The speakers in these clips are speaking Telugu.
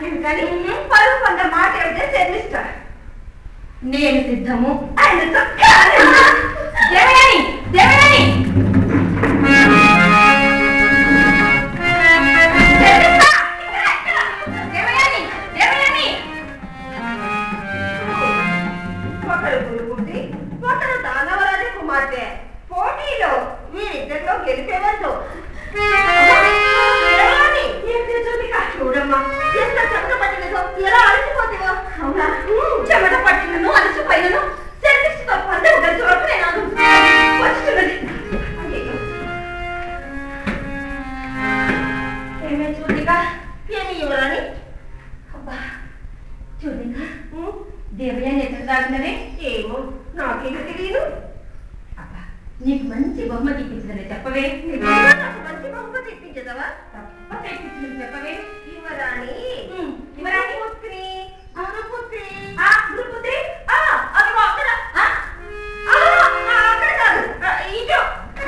నాకేమి కానీ పరుగు కొంత మాట ఏమిటో చెల్లిస్తా నేను సిద్ధము ఆయనతో కాదమ్మా. దేవయాని దేవయాని చెల్లిస్తా. దేవయాని దేవయాని ఒకరు గురుకుట్టి ఒకరు దానవరాజ కుమార్తె పోటీలో వీరిద్దరిలో గెలిపేవాళ్ళు చూడమ్మా ఎంత చెమట పట్టినదో ఎలా అలసిపోతుందో అవునా చెమట పట్టినను అలసిపోయినను సెల్ఫిస్తో పందెం కలిసి వరకు నేను అదు వస్తున్నది అయ్యయ్యో. ఏమే చూడిక ఏమి ఇవ్వరని అబ్బా చూడిక దేవయాని ఎక్కడ దాటినవే ఏమో నాకేమి తెలియదు అబ్బా నీకు మంచి బహుమతి ఇప్పించదని చెప్పవే నిజంగా నాకు మంచి బహుమతి ఇప్పించదవా తప్పక ఇప్పించదని చెప్పవే యువరాణి ఉమ్, యువరాణి పుత్రి గురుపుత్రి ఆ గురుపుత్రి ఆ అదిగో అక్కడ ఆ, ఆ, ఆ, అక్కడ కాదు ఆ, ఇటు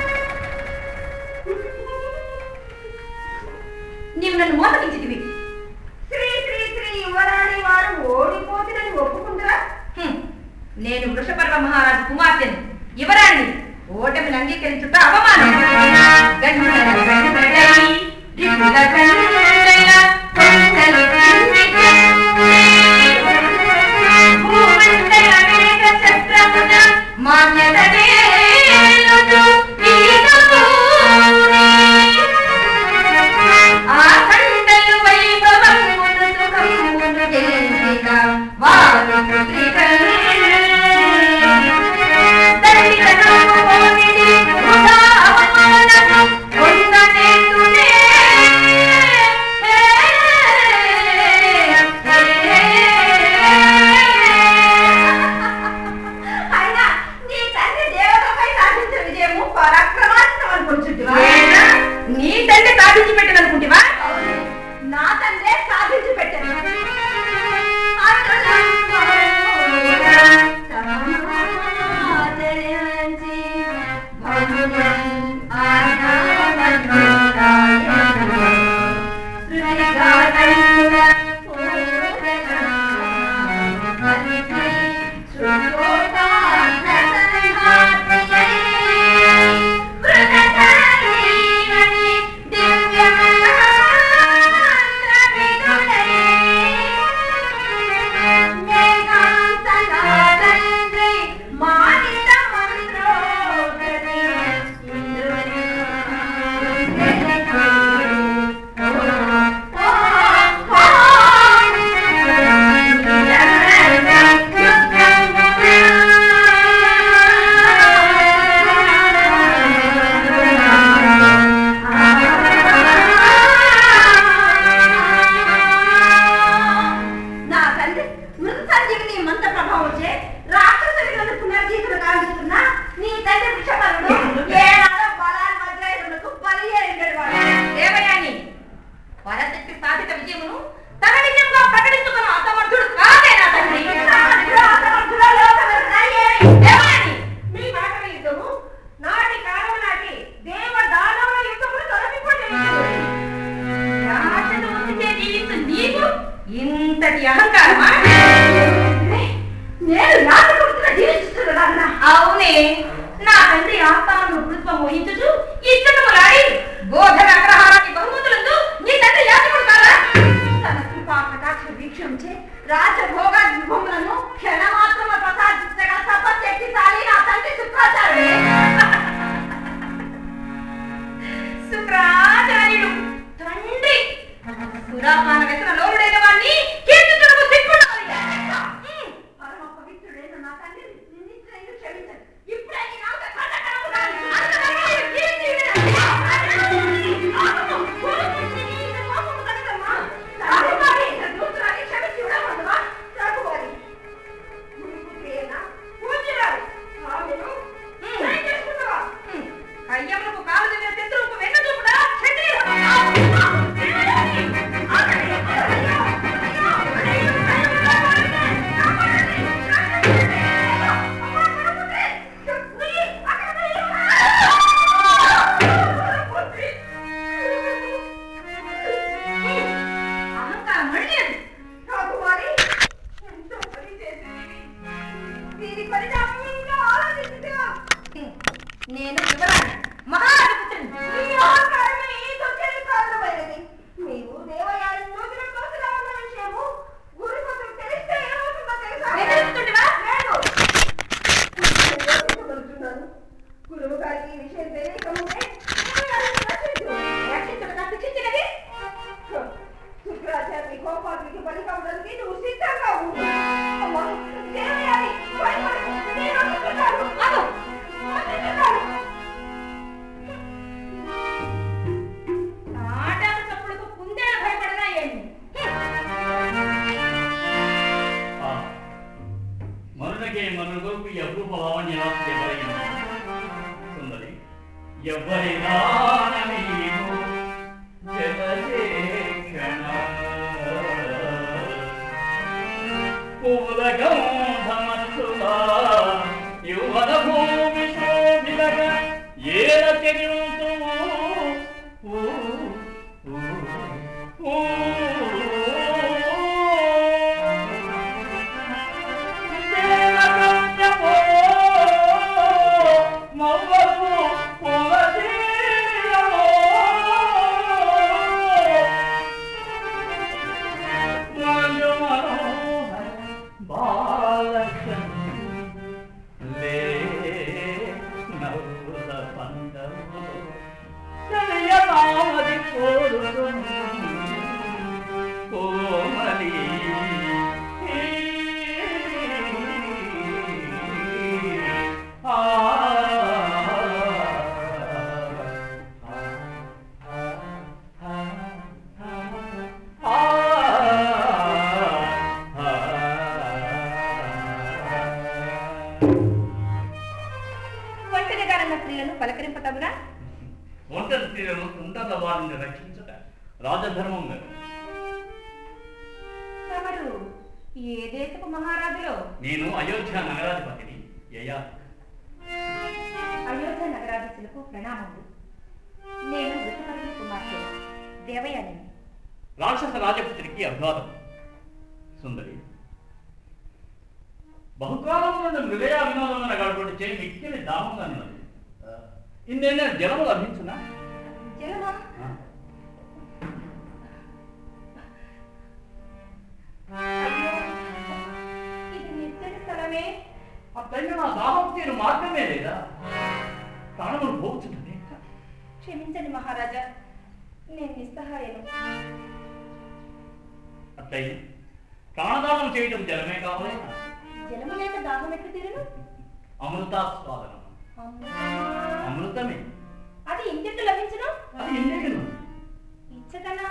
నీవు నన్ను మోసగించితివి శ్రీ శ్రీ శ్రీ యువరాణి వారు ఓడిపోతున్నని ఒప్పుకుంటారా హ్మ్. నేను వృషపర్వ మహారాజు కుమార్తెను యువరాణి ఓటమిని అంగీకరించుట అవమానం గంటల గంటలై, రిపుల గంటల కొండలు కిందికి. భూమండల వేగ చక్రమున మాన్యత వేలుచు ఈదుతూనే. ఆ కండలు వైభవమును సుఖమును గెలిచిన వారు పుత్రికలు. దండిగను ఓనిడి వృధా అవమానము పొందనేతునే. అయినా నీ తండ్రి దేవతపై సాధించిన విజయము పరాక్రమాత్మం అనుకుంటున్నావా ఏనా? నీ తండ్రి సాధించి పెట్టిననుకుంటివా అవును. నా తండ్రే సాధించి పెట్టాను నా తండ్రి మృత సంజీవిని మంత్ర ప్రభావంచే రాక్షస విధులను పునర్జీవితం కావిస్తున్న నీ తండ్రి వృషపరుడు ఏనాడో బలాన్ వజ్రాయుధములకు బలి అయ్యాడు వాడు. దేవయాని పరశక్తి సాధిత విజయమును తన విజయంగా ప్రకటించుకున్న అసమర్థుడు కాదే నా తండ్రి సమర్థుడు, అసమర్థుడు, లోకమెరుగ ఏమి? దేవయాని మీ మాటల యుద్ధము నాటి కాలం నాటి దేవ దానవుల యుద్ధములు తొలగిపోలేదు రాక్షసు ముందుచే జీవిస్తూ నీకు ఇంతటి అహంకారమా నేను యాత్రికుడిగా జీవిస్తున్నాను అవునే నా తండ్రి ఆస్థానము పుష్పం వహించుచు ఇచ్చటములాడి బోధన అగ్రహారానికి బహుమతులందు నీ తండ్రి యాత్రికుడు కాదా తన కృపా కటాక్ష వీక్షించే రాజభోగ విభవములను క్షణమాత్రమ ప్రసాదించగల తపశక్తిశాలి నా తండ్రి శుక్రాచార్యుడే శుక్రాచార్యుడు తండ్రి సురాపాన వ్యసన లోరుడైన వాణ్ణి కీర్తించడము సిగ్గుండాలి ఉమ్. పరమ పవిత్రుడైన నా తండ్రి నిన్నిచ్చిన క్షమించను ఇప్పుడే నీ నాలుక కంటకడము కాదు. అంత ధర్మములు కీర్తించుట. ఆగము. కోపము నీకు కోపము కలుగమ్మా. తండ్రి వారి ఇంత దూతరాన్ని క్షమించి విడవద్దువా? ప్రభువారి. మణిలేదు రాకుమారి ఎంతో పని చేసింది దీని పరిణామం ఇంకా ఆలోచించుగా నేను వివరాన్ని మహారాజు పుత్రుడిని. మీ అహంకారమే ఈ దుఃఖానికి కారణమైనది మీరు దేవయాని నూతన కోసలా ఉన్న విషయము గురి కోసం తెలిస్తే ఏమవుతుందో తెలుసా బెదిరిస్తుంటివా? లేదు యోచించగలుగుతున్నాను. గురువు గారికి ఈ విషయం తెలియకముందే దేవయానిని రక్షించు. రక్షించుటకు శిక్షించినది శుక్రాచార్య కోపాగ్నికి బలి కావడానికి నువ్వు సిద్ధంగా ఉండు అమ్మా, దేవయాని, భయపడు. నేను వస్తున్నాను. అదు. వస్తున్నాను. ఆటాల చప్పుడుకు కుందేలు భయపడదా ఏమి ఆ, మరునకే మరున కొరకు అపరూప లావణ్యలాస్తి ఎవరైనా సుందరి ఎవరైనా నీవు జగదేక్షణ పూలగంధమత్తులా యువన భూమి శోభిలగ ఏల చెరుతువు ఊ, ఊ, ఊ, ఊ. కోమలి ఒంటరిగా ఉన్న స్త్రీలను పలకరింపతగునా ఒంటరి స్త్రీలను కుండల వారిని రక్షించుట రాజధర్మం కదా తమరు ఏ దేశపు మహారాజులో నేను అయోధ్య నగరాధిపతిని యయా అయోధ్య నగరాధీశులకు ప్రణామములు నేను ఋతుపర్ణి కుమార్తె దేవయానిని రాక్షస రాజపుత్రికి అభివాదం సుందరి బహుకాలం నుండి మృగయ వినోదమున గడపడి చే మిక్కిలి దామంగా ఉన్నది ఇందేనా జలము లభించునా జలమా ఆ, అయ్యో ఇది నిత్యని స్థలమే అట్లయితే నా దాహం తీరు మార్గమే లేదా ప్రాణములు పోచుంటుంది క్షమించండి మహారాజా నేను నిస్సహాయను అట్లయితే ప్రాణదానం చేయటం జలమే కావాలి జలము లేక దాహం ఎట్లు తీరును అమృతాస్వాదనం అమ్మా. అమృతమే అది ఇంకెట్లు లభించును అది ఎందుకు ఇచ్చకనా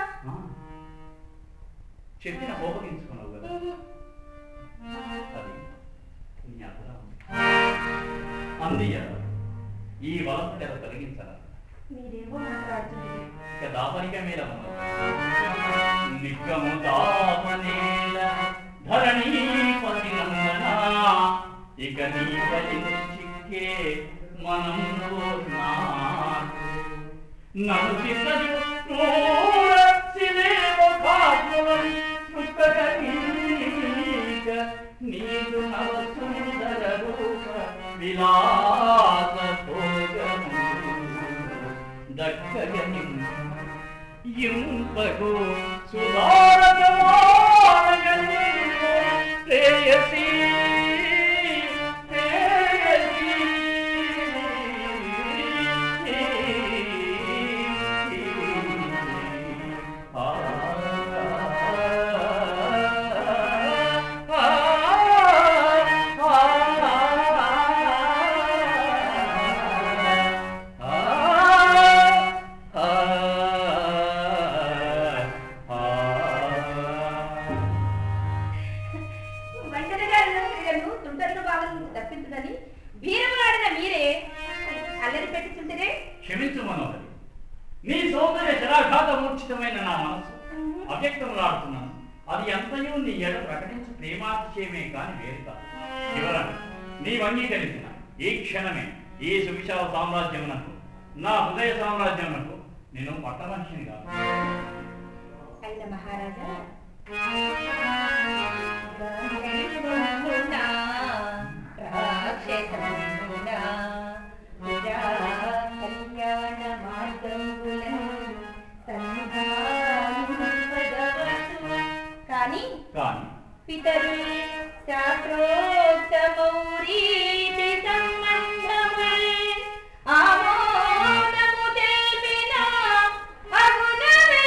చెప్పిన కోపగించుకున్నావు కదా ఉహు. అది నీ అభిరామం. అందుయ ఈ వలస తెర తొలగించాల మీరేమో మాట్లాడుతుంది ఇక దాపరిక మీద ఉన్నది నిక్కము దాపనేల ధరణీపతి నందన ఇక నీ చిక్కే మనం నన్ను చిత్తజు నీకు నవ సుందర రూప విలాస భోగము దక్కగని ఇంపగు సుధారగని ప్రేయసీ ప్రేయసీ ఆ ఒంటరిగా ఉన్న స్త్రీలను తుంటరిన బాలను తప్పించుదని వీరములాడిన మీరే అల్లరి పెట్టుచుంటేనే క్షమించు మనోహరి నీ సౌందర్య జరాఘాత మూర్ఛితమైన నా మనసు అవ్యక్తములాడుతున్నాను అది ఎంతయో నీ ఎడ ప్రకటించు ప్రేమాతిశయమే కాని వేరు కాదు వివరణ నీవు అంగీకరించిన ఈ క్షణమే ఈ సువిశాల సామ్రాజ్యమునకు నా హృదయ సామ్రాజ్యమునకు నేను పట్టమనిషిని కాదు అయిన మహారాజా కానీ పితరు శాస్త్రోక్తమౌరీతి సంబంధమై ఆమోదము తెలిపిన అగుణమే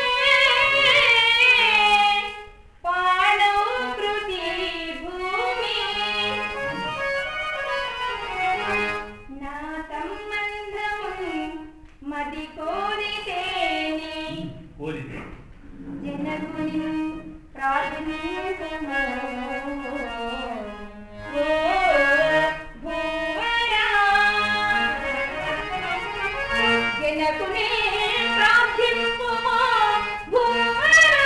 పాడౌ కృతి భూమి నా సంబంధము మది కోరితేనే కోరితే జనకుని ప్రార్థించుము. ఓ భూవరా. జనకుని ప్రార్థింపుము, భూవరా.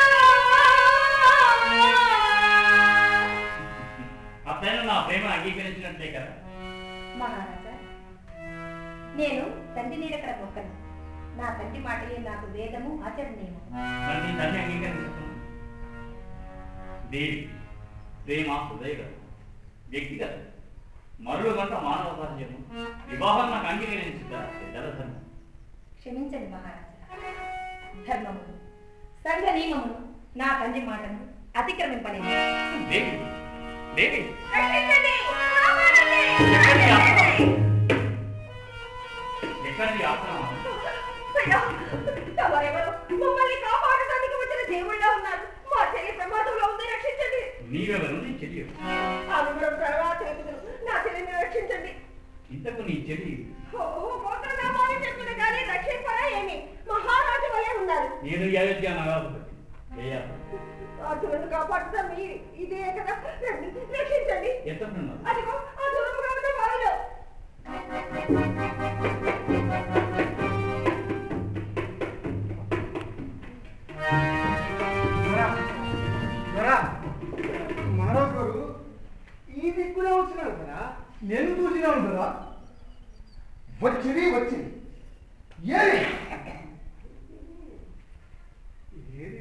అతను నా ప్రేమ అంగీకరించినట్లే కదా మహారాజా నేను తండ్రి నీడకడ మొక్కను నా తండ్రి మాటయే నాకు వేదము ఆచరణీయము మరి నీ తల్లి అంగీకరించుకున్నాను దేవి ప్రేమ హృదయగత వ్యక్తిగత మరుడు గంట మానవ సహజము వివాహం నాకు అంగీకరించుట జలధర్మం క్షమించండి మహారాజా ధర్మమును సంఘ నియమమును నా తండ్రి మాటను అతిక్రమింపలేదు దేవి దేవి రక్షించండి! కాపాడండి! ఎక్కడికి రక్షించండి! ఎక్కడిది ఆశ్రమం అయ్యో! తమరెవరు? మమ్మల్ని కాపాడటానికి వచ్చిన దేవుళ్ళ ఉన్నారు మా చెల్లి ప్రమాదంలో ఉంది రక్షించండి నీవెవరు నీ చెల్లి ఆవిడ తర్వాత చేతులు నా చెల్లిని రక్షించండి ఇంతకు నీ చెల్లి ఓ, గోత్రనామాలు చెప్పిన కానీ రక్షింపరా ఏమి మహారాజు వలె ఉన్నారు నేను ఈ అయోధ్య నగరాధిపతి చేయాలి రాజులను కాపాడుతా మీ ఇదే కదా రండి, రక్షించండి ఎత్తున్నారు అదిగో ఆ దూరంగా ఉన్న వాళ్ళు మహారాజు గారు ఈ దిక్కునే వచ్చినాను కదా నేను చూసినాను కదా వచ్చింది వచ్చింది ఏది ఏది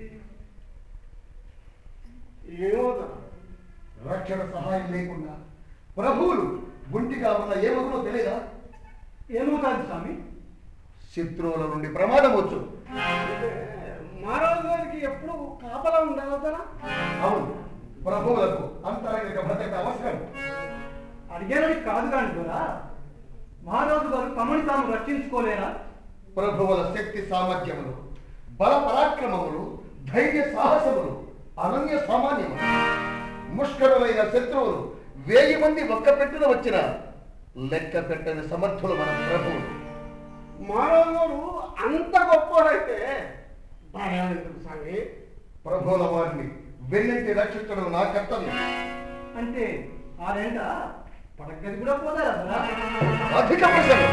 ఏమవుతా రక్షణ సహాయం లేకుండా ప్రభువులు గుంటిగా ఉన్న ఏమవునో తెలియదా ఏమవుతాది స్వామి శత్రువుల నుండి ప్రమాదం వచ్చు మహారాజు గారికి ఎప్పుడు కాపలా ఉండగలుగుతారా అవును ప్రభువులకు అంతరంగిక భద్రత అవసరం అడిగానని కాదు కాని కూడా మహారాజు గారు తమని తాము రక్షించుకోలేరా ప్రభువుల శక్తి సామర్థ్యములు బల పరాక్రమములు ధైర్య సాహసములు అనన్య సామాన్యములు ముష్కరులైన శత్రువులు వేయి మంది ఒక్క పెట్టిన వచ్చిన లెక్క పెట్టని సమర్థులు మన ప్రభువులు మహారాజు గారు అంత గొప్పవాడైతే భయం ఎందుకు స్వామి ప్రభువుల వారిని వెన్నంటి రక్షించడం నా కర్తవ్యం అంటే ఆ రెండ పడగది కూడా పోతారా కదా అధిక ప్రసంగం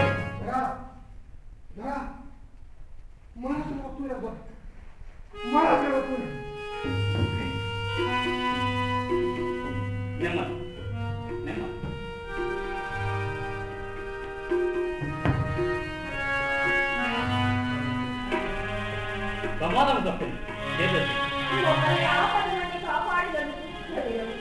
మనసు వస్తుంది మనసు వస్తుంది నెమ్మది నెమ్మది ప్రమాదం తప్పింది చేసేది మమ్మల్ని ఆపద నుండి కాపాడినందుకు ధన్యవాదాలు.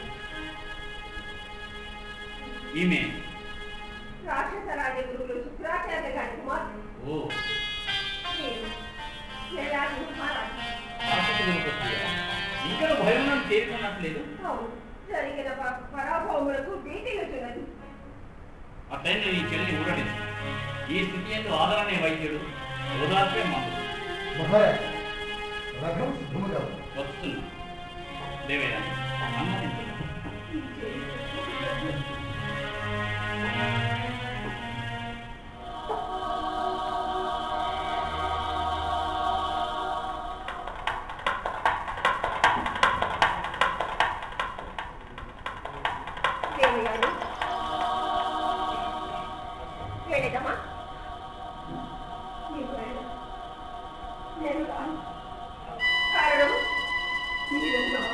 ఈమె రాక్షస రాజగురువులు శుక్రాచార్య గారి కుమార్తె ఓ నేను జయాలి మహారాజు రాక్షసులకు వస్తుందా? ఇంకా భయం నన్ను చేరుకున్నట్లేదు అవును జరిగిన ప- పరాభవములకు భీతిలుచున్నది అట్లయితే నీ చెల్లి ఊరడింది ఈ స్థితి ఎందు ఆదరణే వైద్యుడు ఓదార్పే మందు మహారాజ్ రథం సిద్ధముగా ఉంది. వస్తున్నా దేవయ్య అనుమతించు దేవయాని వెళ్ళదమ్మా నీకు వెళ్ళు. నేను రాను కారణం మీరెందుకు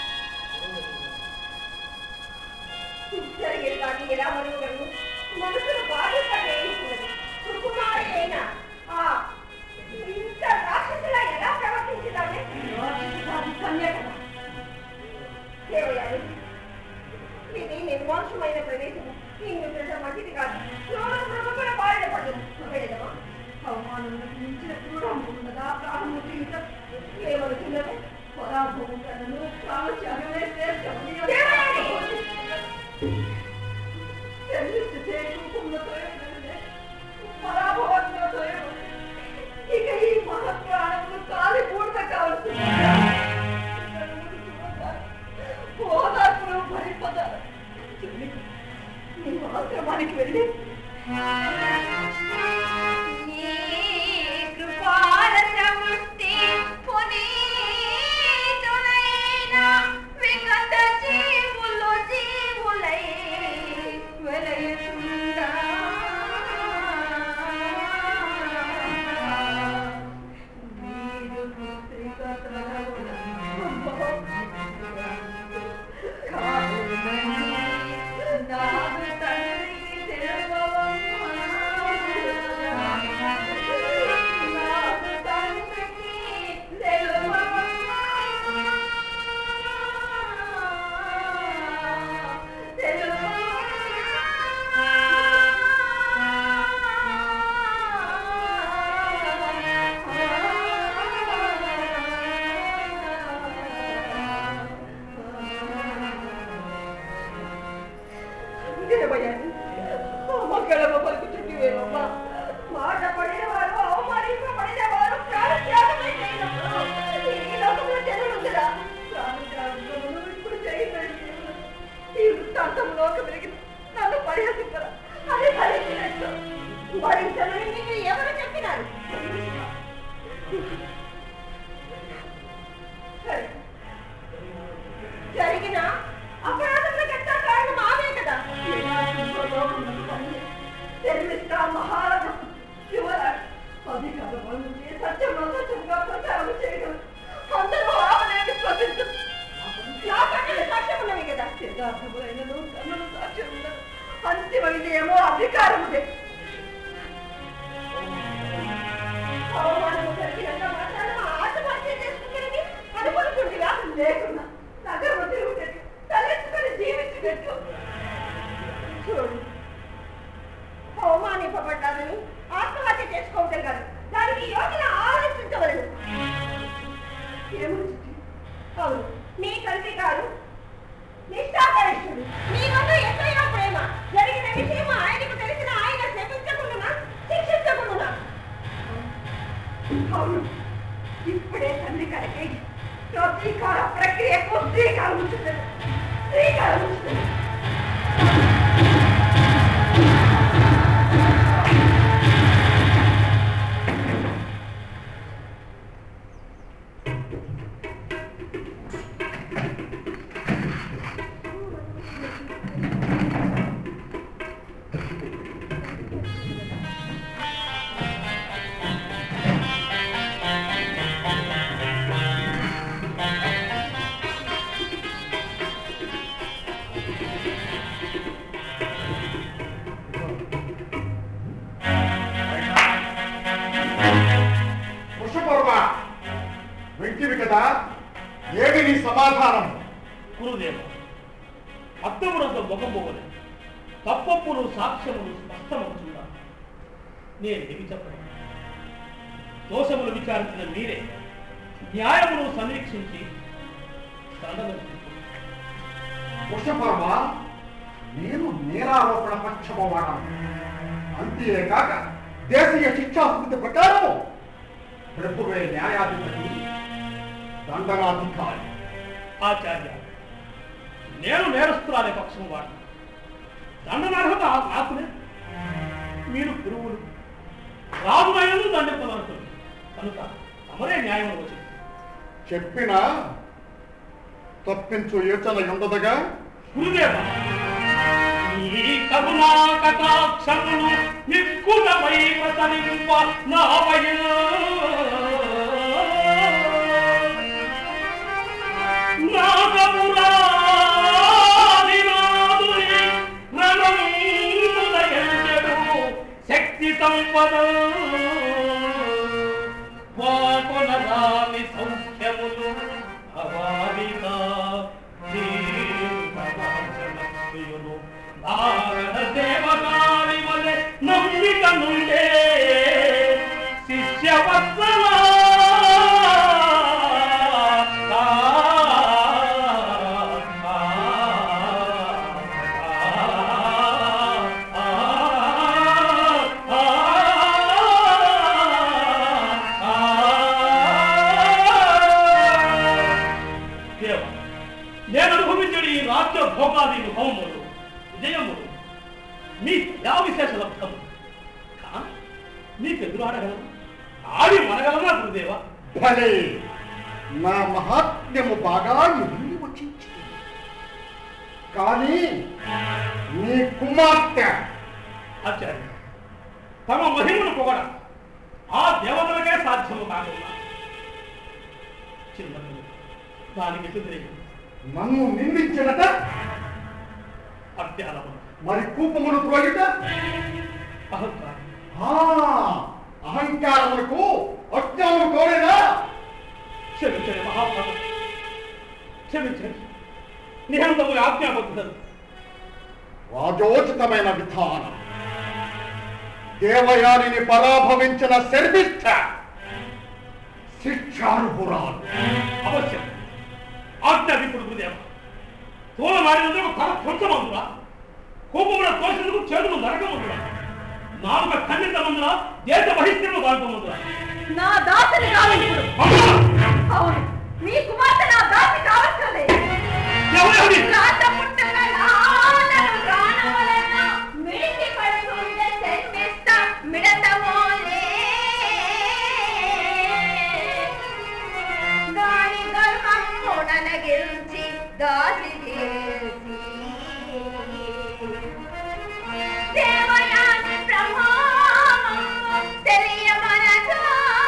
జరిగే దాన్ని ఎలా మనగలను మనసును బాధ్యత వేయించున్నది సుకుమారి అయినా ఆ ఇంత రాక్షసులా ఎలా ప్రవర్తించుదానే రాక్షసురాలి కన్య కదా దేవయాని ఇది నిర్వాంశమైన ప్రదేశము నిన్ను ప్రజ మంచిది కాదు క్రోధం ప్రభు కూడా బారిన పడదు వెళ్ళదమా అవమానములకు మించిన క్రూరము ఉన్నదా ప్రాణము జీవితం ఏమనుకున్నది పరాభవం కన్నను ప్రాణత్యాగమే నాదు తండ్రికి తెలుపవమ్మా. నాదు తండ్రికి తెలుపవమ్మా. మాట పడిన వారు అవమానింపబడిన వారు ప్రాణత్యాగమే చేయనప్పుడు ఈ లోకంలో జనులుందిరా ప్రాణత్యాగమును ఇప్పుడు చేయగలిగి ఈ వృత్తాంతంలోకి పెరిగిన నన్ను పరిహసింపరా అది భరించినట్లు భరించనని మీకు ఎవరు చెప్పినారు సరే. జరిగిన అపరాధములకు ఎంత కారణం ఆమె కదా తెలివిస్తా మహారాజు యువరాజు అధికారం నుంచి సత్యంలో సత్యంగా ప్రచారం చేయడం అందరూ ఆమెనే విశ్వసించు నా కన్నులు సాక్ష్యం ఉన్నవి కదా యథార్థములైనను కన్నులు సాక్ష్యం ఉన్నది అంతిమైంది ఏమో అధికారముదే అవమానము జరిగినంత మాత్రాన ఆత్మహత్య చేసుకునేది అనుకుంటుందిగా లేకున్నా నగరం తిరుగుతుంది తలెత్తుకొని జీవించినట్టు చూడు అవమానింపబడ్డానని ఆత్మహత్య చేసుకోవటం కాదు దానికి యోచన ఆలోచించవలను ఏముంది అవును నీ తండ్రి గారు నిష్ఠాపరిష్ఠుడు నీ వద్ద ఎంతైనా ప్రేమ జరిగిన విషయం ఆయనకు తెలిసిన ఆయన శపించకుండా శిక్షించకుండా అవును ఇప్పుడే తండ్రి కలకి శ్రీకార ప్రక్రియకు శ్రీకారం ఉంచుతుంది శ్రీకారం ఉంచుతుంది వృషపర్వ వెంటివి కదా ఏమి నీ సమాధానం గురుదేవ అత్తమునంత మొగమొగలు తప్పప్పులు సాక్ష్యములు స్పష్టమవుతున్నా నేనేమి చెప్పను దోషములు విచారించిన మీరే న్యాయమును సమీక్షించి దండగలు వృషపర్వ నేను నేరారోపణ పక్షమవాడను అంతేకాక దేశీయ శిక్షాస్మృతి ప్రకారము ప్రభువే న్యాయాధిపతి దండనాధికారి ఆచార్య నేను నేరస్తురాలే పక్షం వాడు దండనర్హత నాకునే మీరు గురువులు రాజునైనను దండపదనుకుని కనుక తమరే న్యాయం వచ్చింది చెప్పినా తప్పించు యోచన ఉండదుగా గురుదేవ ఈ కరుణా కటాక్షమును నిక్కుటమై ప్రసరింప నావయ నాగపురాదినాదుని రణముదయంచెడు శక్తి సంపద వాకొనరాని సౌఖ్యములు అవారిత జీవనాశనక్రియులు నారద దేవకారి వలె నమ్మిక నుండే శిష్యవత్సల దేవ నేను అనుభవించిన ఈ రాజ్య భోగాది హోమములు విజయములు మీ యా విశేష లబ్ధము కానీ మీకు ఎదురు ఆడగలరు ఆడి మనగలరా గురుదేవ భలే నా మహాత్మ్యము బాగా ఎదిగి వచ్చింది కానీ నీ కుమార్తె ఆచార్య తమ మహిమను పొగడ ఆ దేవతలకే సాధ్యము కాకుండా చిన్నపిల్ల దానికి ఎదురు నన్ను నిందించినట అత్యాలము మరి కూపమును త్రోగిట అహంకారం ఆ, అహంకారమునకు అజ్ఞానము కోరేనా క్షమించండి మహాప్రభు క్షమించండి నేను తమకు ఆజ్ఞాపడుతున్నాను రాజోచితమైన విధానం దేవయానిని పరాభవించిన శర్మిష్ట శిక్షార్హురాలు అవశ్యం ఆజ్ఞాపింపుడు గురుదేవ తోల మాడినందుకు తల కొంచెమందురా కోపమున తోసినందుకు చేతులు నరకమందురా నాలుక ఖండితమందురా దేశ బహిష్కరణ కాల్పమందురా నా దాసిని కావాలి ఇప్పుడు అవును మీ కుమార్తె నా దాసి కావచ్చలే ఎవరెవరి రాత పుట్టగలానను ప్రాణములన మిడిసి పడుతుండే శర్మిష్ట మిడతమోలే. దాని గర్వముడనగిల్చి దాసి చేసి. దేవయాని ప్రభావము తెలియమనగా.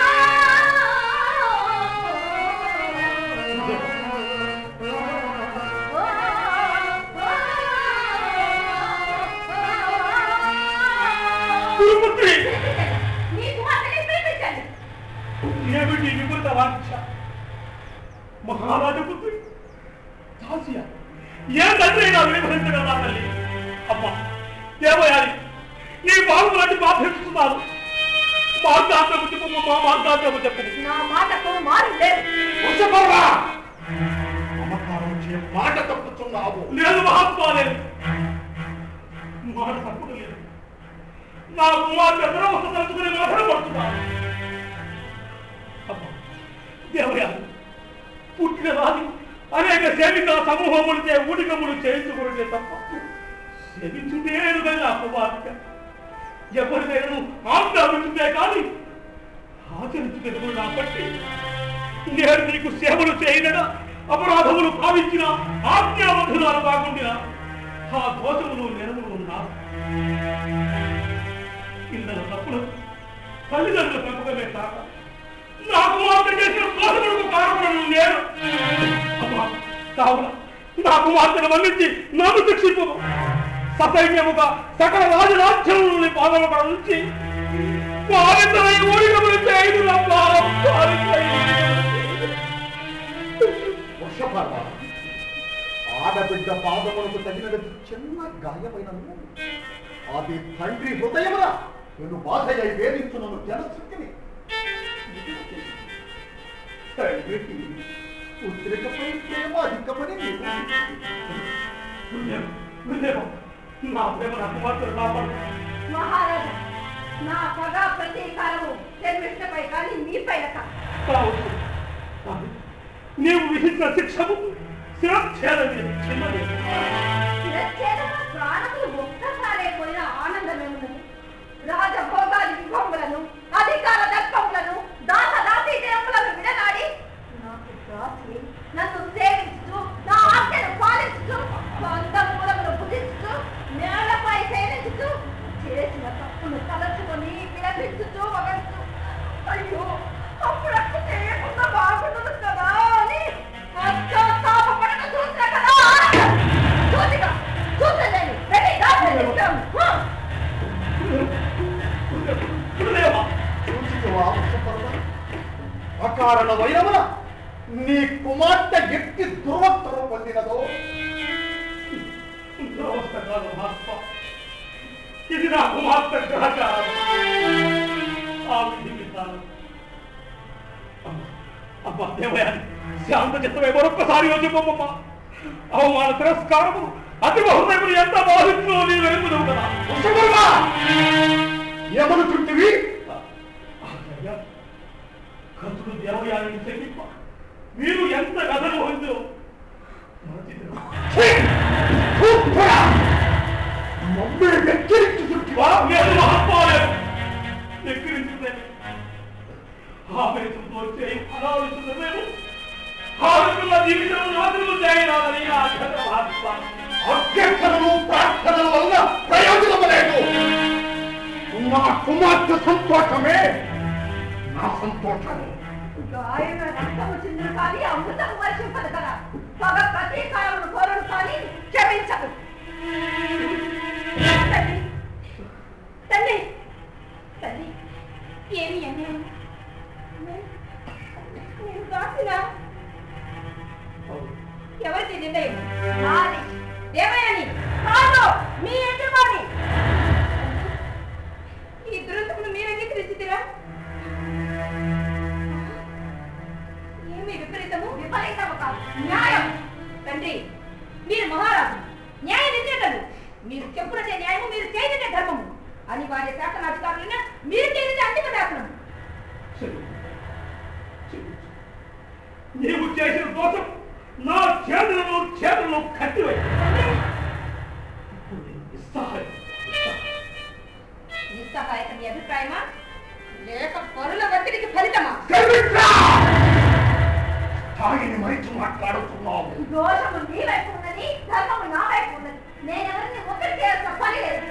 గురుపుత్రి నీ కుమార్తెని పిలిపించండి ఏమిటి వికృత వాంఛ మహారాజు పుత్రి దాసియ ఏ తండ్రి నా విభజించగలరా తల్లి అమ్మా దేవయాని నీ బాబు లాంటి బాధిస్తున్నారు మార్గాంతము చెప్పు మా మార్గాంతము చెప్పు నా మాటకు మారు లేదు వృషభర్వా! మమకారం చే మాట తప్పుతున్నావు లేదు మహాత్మా లేదు మాట తప్పుడు లేదు నా కుమార్తె అందరూ ఒక తలుచుకుని మాటలు పడుతున్నారు అమ్మా, దేవయాని పుట్టిన రాని అనేక సేవిక సమూహములచే ఊడికములు చేయించుకుంటే తప్ప సేవించుంటే నా కుమార్తె ఎవరినైనా ఆజ్ఞాపించుంటే కానీ ఆచరించుకెదుగు నా పట్టి నేను నీకు సేవలు చేయనడా అపరాధములు భావించిన ఆజ్ఞాబద్ధురాలు కాకుండా ఆ దోషములు నెరములు ఉన్నా పిల్లల తప్పులు తల్లిదండ్రుల పెంపకమే కాక నా కుమార్తె చేసిన దోషములకు కారణములను నేను అమ్మా, కావున నా కుమార్తెను మన్నించి నన్ను శిక్షింపు ససైన్యముగా సకల రాజరాజ్యములని పాదముల నుంచి పాలితమై ఊడిగములు చేయదు వృషభర్వ ఆడబిడ్డ పాదములకు తగినది చిన్న గాయమైనను అది తండ్రి హృదయమున నేను బాధయ్య వేధించునను జనశక్తిని తండ్రికి పుత్రికపై ప్రేమ అధికమని నా ప్రేమ నా కుమార్తెను కాపాడు మహారాజా నా పగ ప్రతీకారము శర్మిష్టపై కానీ మీపైన కాదు కావచ్చు కానీ నీవు విధించిన శిక్షము శిరచ్ఛేదం చిన్నది శిరచ్ఛేదన ప్రాణములు ఒక్కసారే పోయిన ఆనందమేమున్నది రాజభోగాది విభవములను అధికార దర్పములను దాస దాసీ దేవములను విడనాడి నాకు దాసి నన్ను సేవించుతూ నా ఆజ్ఞను పాలించుతూ స్వంత మూలమును భుజించుతూ నేలపై సేవించుతూ చేసిన తప్పును తలచుకొని విలపించుతూ వగడుతూ అయ్యో అప్పుడు అట్లా చేయకుండా బాగుండదు కదా అని పశ్చాత్తాపపడక చూసిన కదా చూసిగా చూసలేను వెళ్ళి దాసుని ఇస్తాం గురుదేవా చూచితివా వృషభర్వ అకారణ వైరమున నీ కుమార్తె ఎట్టి దుర్వత్తరం పొందినదో దురవస్థ కాదు మహాత్మ ఇది నా కుమార్తె గ్రహచారం ఆ విధి విధానం అమ్మా, అమ్మా దేవయాని శాంత చిత్తమై మరొక్కసారి చెప్పమ్మా అవమాన తిరస్కారము అతి బహుదయములు ఎంత బాధించో నీ వెలుగుదు కదా వృషభర్వ ఏమను చుట్టివి ఆచార్య, కతుడు దేవయాని చెల్లిప్ప మీరు ఎంత కథను వహిందో మరచితిరా. ఛీ! కూర్చోరా! మమ్మల్ని వెక్కిరించి చుట్టివా లేదు మహాత్మాలేదు ఎక్కిరించుకునే ఆవేశంతో చేయి అనాలోచిత మేము ఆవేశంలో జీవితం నాశనం చేయరాదని ఆ అక్షర మహాత్మ అభ్యర్థనలు ప్రార్థనల వల్ల ప్రయోజనం లేదు నా కుమార్తె సంతోషమే నా సంతోషము గాయన రక్తము చిందులు కానీ అమృతం వర్షింపదు కదా పగ ప్రతీకారమును కోరడు కానీ క్షమించదు ఎవరిది నిర్ణయం నాది దేవయాని కాదు మీ యజమాని ఈ దురంతమును మీరు అంగీకరించుదిరా ఏమి విపరీతము విపరీతము కాదు న్యాయం తండ్రి మీరు మహారాజు న్యాయ నిర్ణేతలు మీరు చెప్పునదే న్యాయము మీరు చేయనిదే ధర్మము అనివార్య శాసనాధికారులైన మీరు చేయనిదే అంతిమ శాసనం చెల్లి, చెల్లి, నీవు చేసిన దోషం నా చేతులను చేతులను కట్టివై నిస్సహాయం నిస్సహాయక మీ అభిప్రాయమా లేక పరుల ఒత్తిడికి ఫలితమా గర్వించా! తాగిని మరిచి మాట్లాడుతున్నావు దోషము నీ వైపు ఉన్నది ధర్మము నా వైపు ఉన్నది నేనెవరిని ఒక్కరి చేయాల్సిన పని లేదు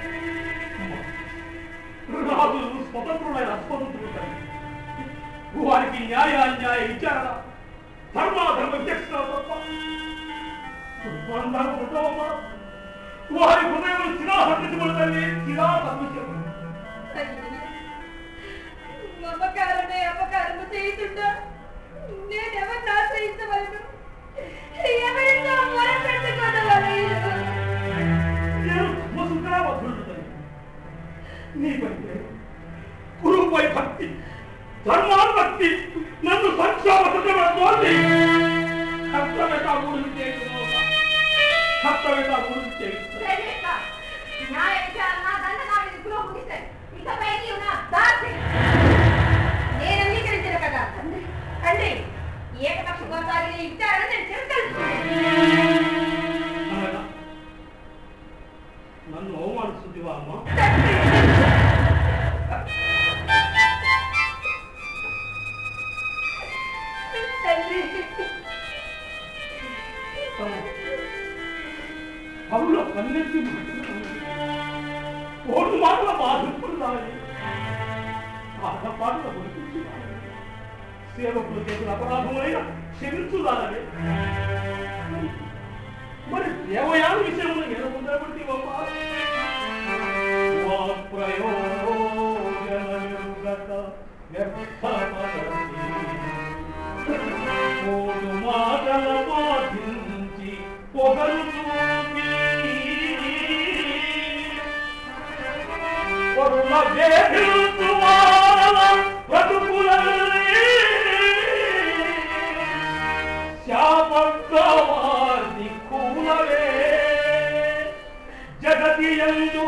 రాజులు స్వతంత్రులైన అస్వతంత్రులు తల్లి. వారికి న్యాయ అన్యాయ విచారణ ధర్మాధర్మ విచక్షణ తప్ప దుర్మార్గాలు ఉండవమ్మా. వారి హృదయం శిలాసంధించబడి తల్లి శిలాసంధించబడి మమకారమే అపకారము చేయుతుంటా నేనెవరిని ఆశ్రయించవలను ఎవరితో మొరపెట్టుకోగలను నేను ధర్మసుందరావధుడు తల్లి నీపైతే గురువుపై భక్తి ధర్మానుభక్తి నన్ను సంక్షోభతోంది కర్తవ్యత గురువు చేస్తున్నావు కర్తవ్యత గురువు చేస్తున్నావు తెలియక న్యాయ విచారణ దండనాడు ఇదిలో ముగిస్తాయి ఇకపై నీవు నా దాసి నేను అంగీకరించిన కదా తండ్రి ఏకపక్షంగా సాగిన ఈ విచారణ నేను తిరస్కరిస్తున్నాను అనగా నన్ను అవమానిస్తుందివా అమ్మా తండ్రి పౌల పన్నెండు ఓడు మాటల బాధింపులు రావాలి పాటల గురించి సేవకులు చేసిన అపరాధములైన క్షమించుదాలని మరి దేవయాన విషయంలో ఎలా ఉండబట్టి ఓడు మాటల బాధించి పొగలు చూపి పొరుల వేధించువాల బ్రతుకులన్నీ శాపగ్రవాది కూలవే జగతి ఎందు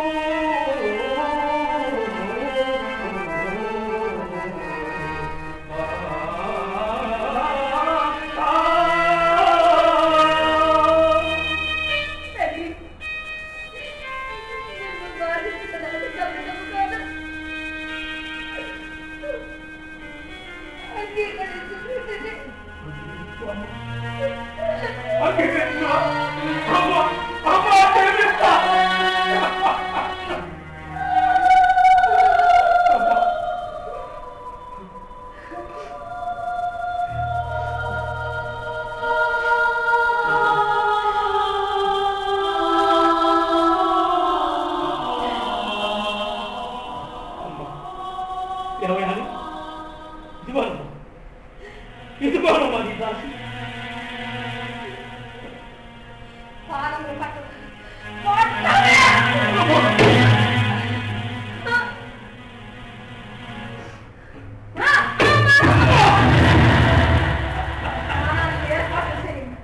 తండ్రి నిన్ను బాధించడానికి సమయము కాదు. అంగీకరించుకుంటుంది. అగ్గిపెట్టురా. అమ్మ, అమ్మ, అగ్గిపెట్టా. అమ్మ, ఇరవై నాలుగు ఇదిగోను ఇదిగోను మరి దాసి పాదములు పట్టు. స్నానానికి ఏర్పాట్లు చేయండి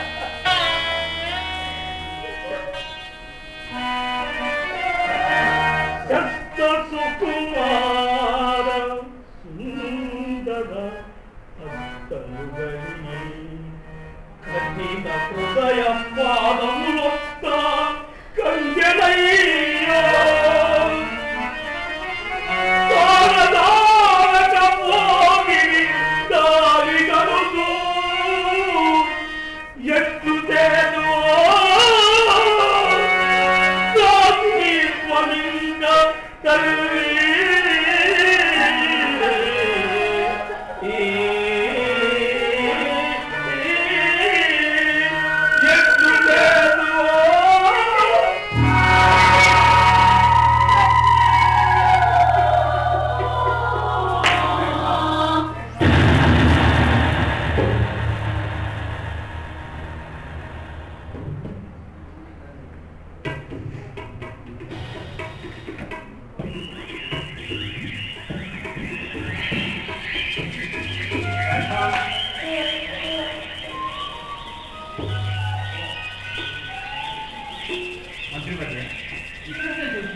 అమ్మా మంత్రి గారు, ఇక్కడే చూసి.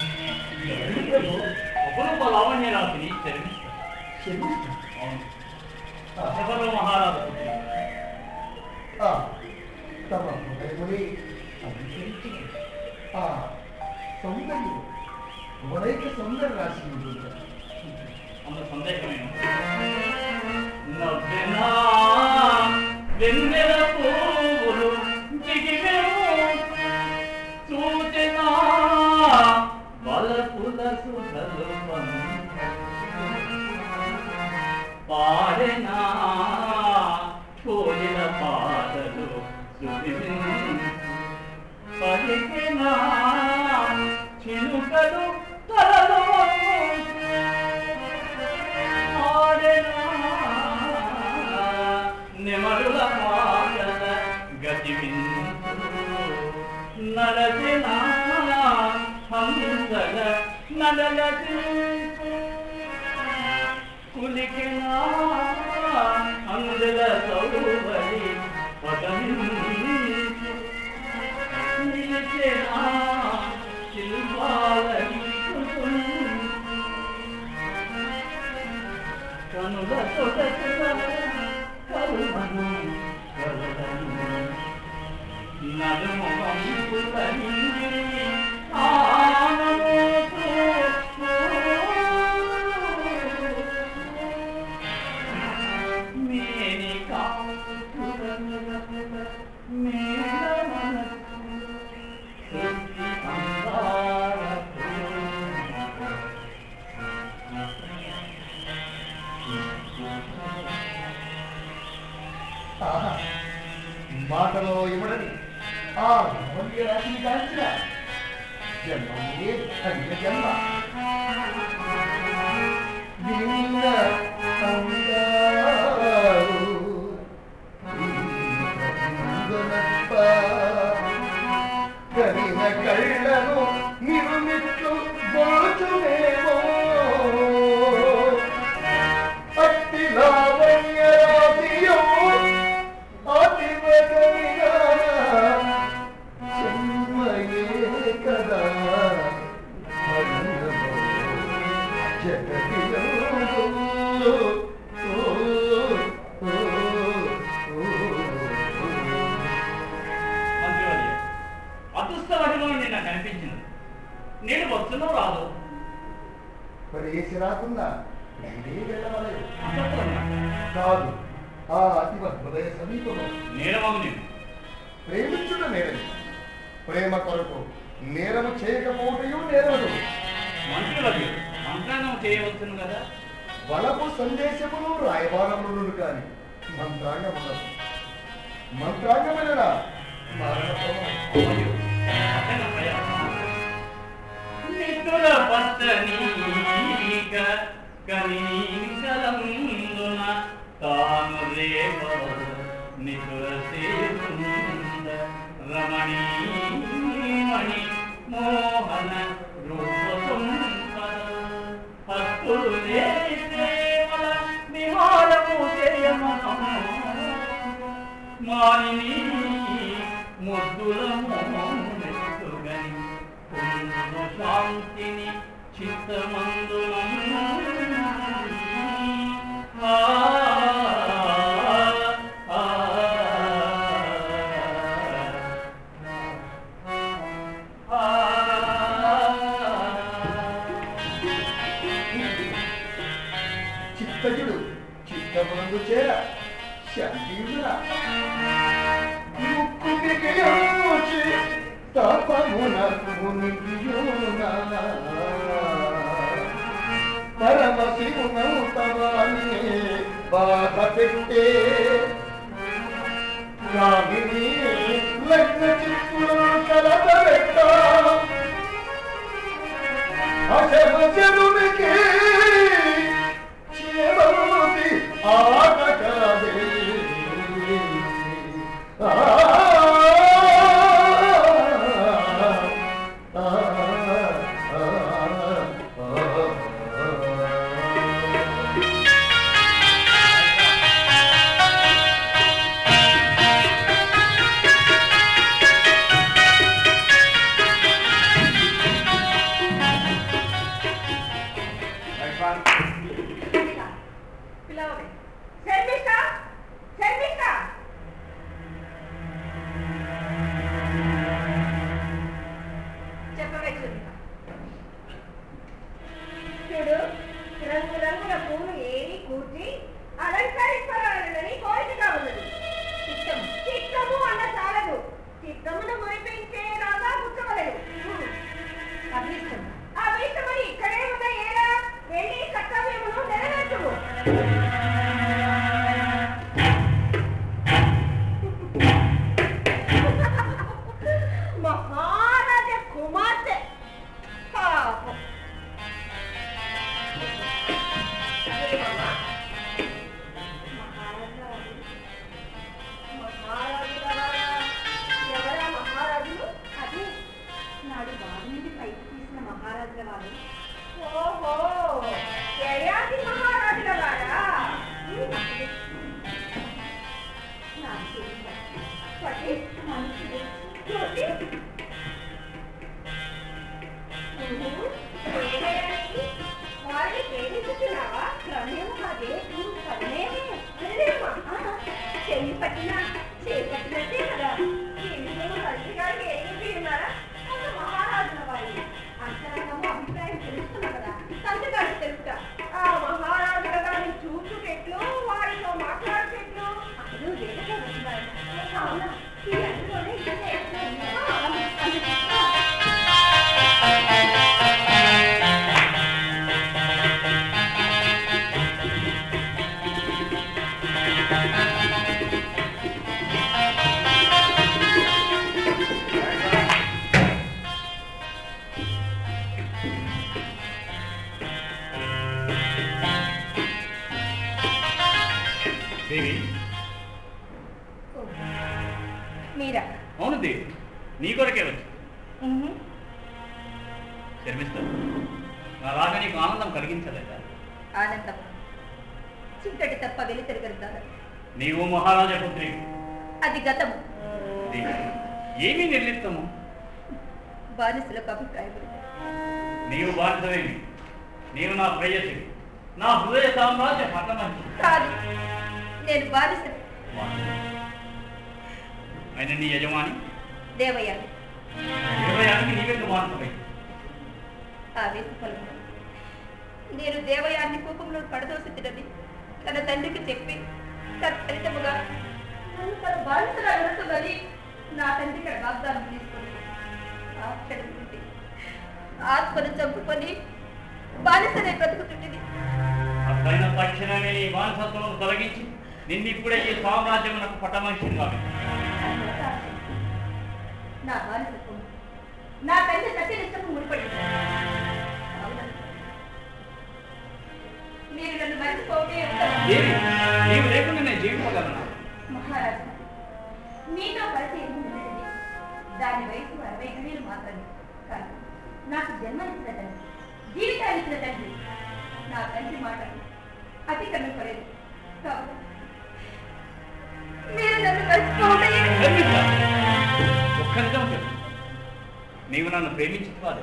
అపరూప లావణ్యరాశిని చరిస్తారు క్షమిస్తాను. అవును ఆ, శబర మహారాజు ఆ, తమ హృదయముని అభిషేకించిన ఆ సౌందర్యం వరైక సౌందర్య రాశి ఉంటుంది అంత సందేహమేను నవ్వెనా వెన్నెల పువ్వులు జిగిమెను చూచెనా వలపుల సుధలు పాడెనా కోయిల పాటలు శృతి పలికినా చినుకలు తలలో ఆడెనా నెమరుల మాటల గతి నడచిన హంసల నడలతి కులికిన అందుల సౌబడి పదమించు నిలిచెనా శిల్పాల కనుల తొడకుల కరుమను కలదని నడుము వంపులని ఆనమోతు మేని కాపుల మేల మనసు సృష్టి అందారపు ఆహా, మాటలో ఇవ్వడని ఆ లావణ్య రాశిని కాల్చిన జన్మమే ధన్య జన్మ విన్న అందారు ఇంద్రనప్ప, కరిన కళ్ళను నిరుమిట్లు గోచునేమో అట్టి లావణ్య రాశియో అతి వగనిగా జన్మయే కదా మరణమో జగతిలో ఓ, ఓ, ఓ, ఓ. మంత్రివర్య అదృష్టవశంలో నిన్న కనిపించింది నేను వస్తున్నా రాదు మరి ఏసి రాకుండా రెండే వెళ్ళవలేదు అంతఃపురంగా. కాదు ఆ అతివ హృదయ సమీపము నేరమగు నేను ప్రేమించుట నేరది ప్రేమ కొరకు నేరము చేయకపోవటయు నేరదు మంత్రివర్య మంత్రాంగం చేయవచ్చును కదా బలపు సందేశములు రాయబారములు కాని మంత్రాంగములదు మంత్రాంగమైన మరణము అయ్యో, అతనమ్మయ్య. మిత్రుల పచ్చనీక కనీకలందున తాను రేవ నితుల సేరుంద రమణీమణి మోహన రూపసుందర హక్కులు లేని ప్రేమల విహారము చేయమనము మానిని ముద్దుల మోహమెత్తుగని పొందును శాంతిని చిత్తమందున ఆ, ఆ, ఆ, చిత్తజుడు చిత్తమునందు చేర శాంతియుడురా ముక్కు బిగియోచి తపమునకు మునిగియోనా పరమ శివునౌతవాని బాధ పెట్టే రాగిని లగ్న చిత్తులు కలబెట్ట అశమచరునికి చేమూతి ఆట కాదే ఆ మురములు మురిపించే రాగా కూర్చోవలేదు అభిష్టం అభిష్టమని ఇక్కడే ఉన్న ఏరా వెళ్ళి కర్తవ్యమును నెరవేర్చుము మహారాజ కుమార్తె పాపం ఏమమ్మా? మహారాజు మహారాజు గారా? ఎవరా మహారాజులు అదే నాడు బావి నుండి పైకి తీసిన మహారాజుల వారు ఓహో యయాతి మహారాజుల వారా నాకు తెలియదు. పటి మనుషులు చూసి నువ్వు ఏమయ్యాయి? వారిని ప్రేమిస్తున్నావా ప్రణయం అదే పదనేమి అదేమా చెయ్యి పట్టినా చెయ్యి పట్టినట్టే కదా ఇంట్లో మంచి గారికి ఏమి ఉన్నారా ఒక మహారాజుల వారి అంతరంగము అభిప్రాయం తెలుస్తున్నా కదా తండ్రి గారు తెలుసుట ఆ మహారాజుల గారిని చూసుకెట్లు వారితో మాట్లాడుకెట్లు అసలు వేదగా వచ్చినారు అవునా ఈ అందులోనే ఇదే దేవి మీరా అవును దేవి నీ కొరకే వచ్చి శర్మిస్తాను నా రాక నీకు ఆనందం కలిగించలేదా ఆనందం చిట్టటి తప్ప వెలి తిరగలుగుతారు నీవు మహారాజా పుత్రి అది గతము దేవి ఏమీ నిర్లిప్తము బానిసలకు అభిప్రాయం నీవు బాధితమేమి నీవు నా ప్రేయసివి నా హృదయ సామ్రాజ్య పట్టమంచి కాదు నేను బానిస ఆయన నీ యజమాని దేవయ్యాన్ని హృదయానికి నీవెందు మానసమై ఆవేశ ఫలము నేను దేవయాన్ని కూపంలో పడదోసినని తన తండ్రికి చెప్పి తత్ఫలితముగా నన్ను తన బాధితులు అడుగుతున్నది నా తండ్రి ఇక్కడ వాగ్దానం తీసుకుని ఆ క్షణం నుండి ఆత్మను చంపుకొని బానిసనే బ్రతుకుతుంటుంది అట్లైన తక్షణమే నీ బానిసత్వం తొలగించి నిన్నిప్పుడే ఈ సామ్రాజ్యమునకు పట్టమనిషిని కాదు నా బానిసత్వం నా తండ్రి సత్యనిష్టము ముడిపడింది అవునా? మీరు నన్ను మరిచిపోతే ఉత్తమం. దేవి నీవు లేకుండా నేను జీవించగలను మహారాజా మీతో పరిచయం ఉన్నది దాని వయసు అరవై గడియలు మాత్రమే కానీ నాకు జన్మనిచ్చిన తండ్రి జీవితాన్ని ఇచ్చిన తండ్రి నా తండ్రి మాట అతిక్రమింపలేదు కావున మీరు నన్ను మర్చిపోతే ప్రేమిస్తా. ఒక్క నిజం చెప్పు నీవు నన్ను ప్రేమించుకోవాలి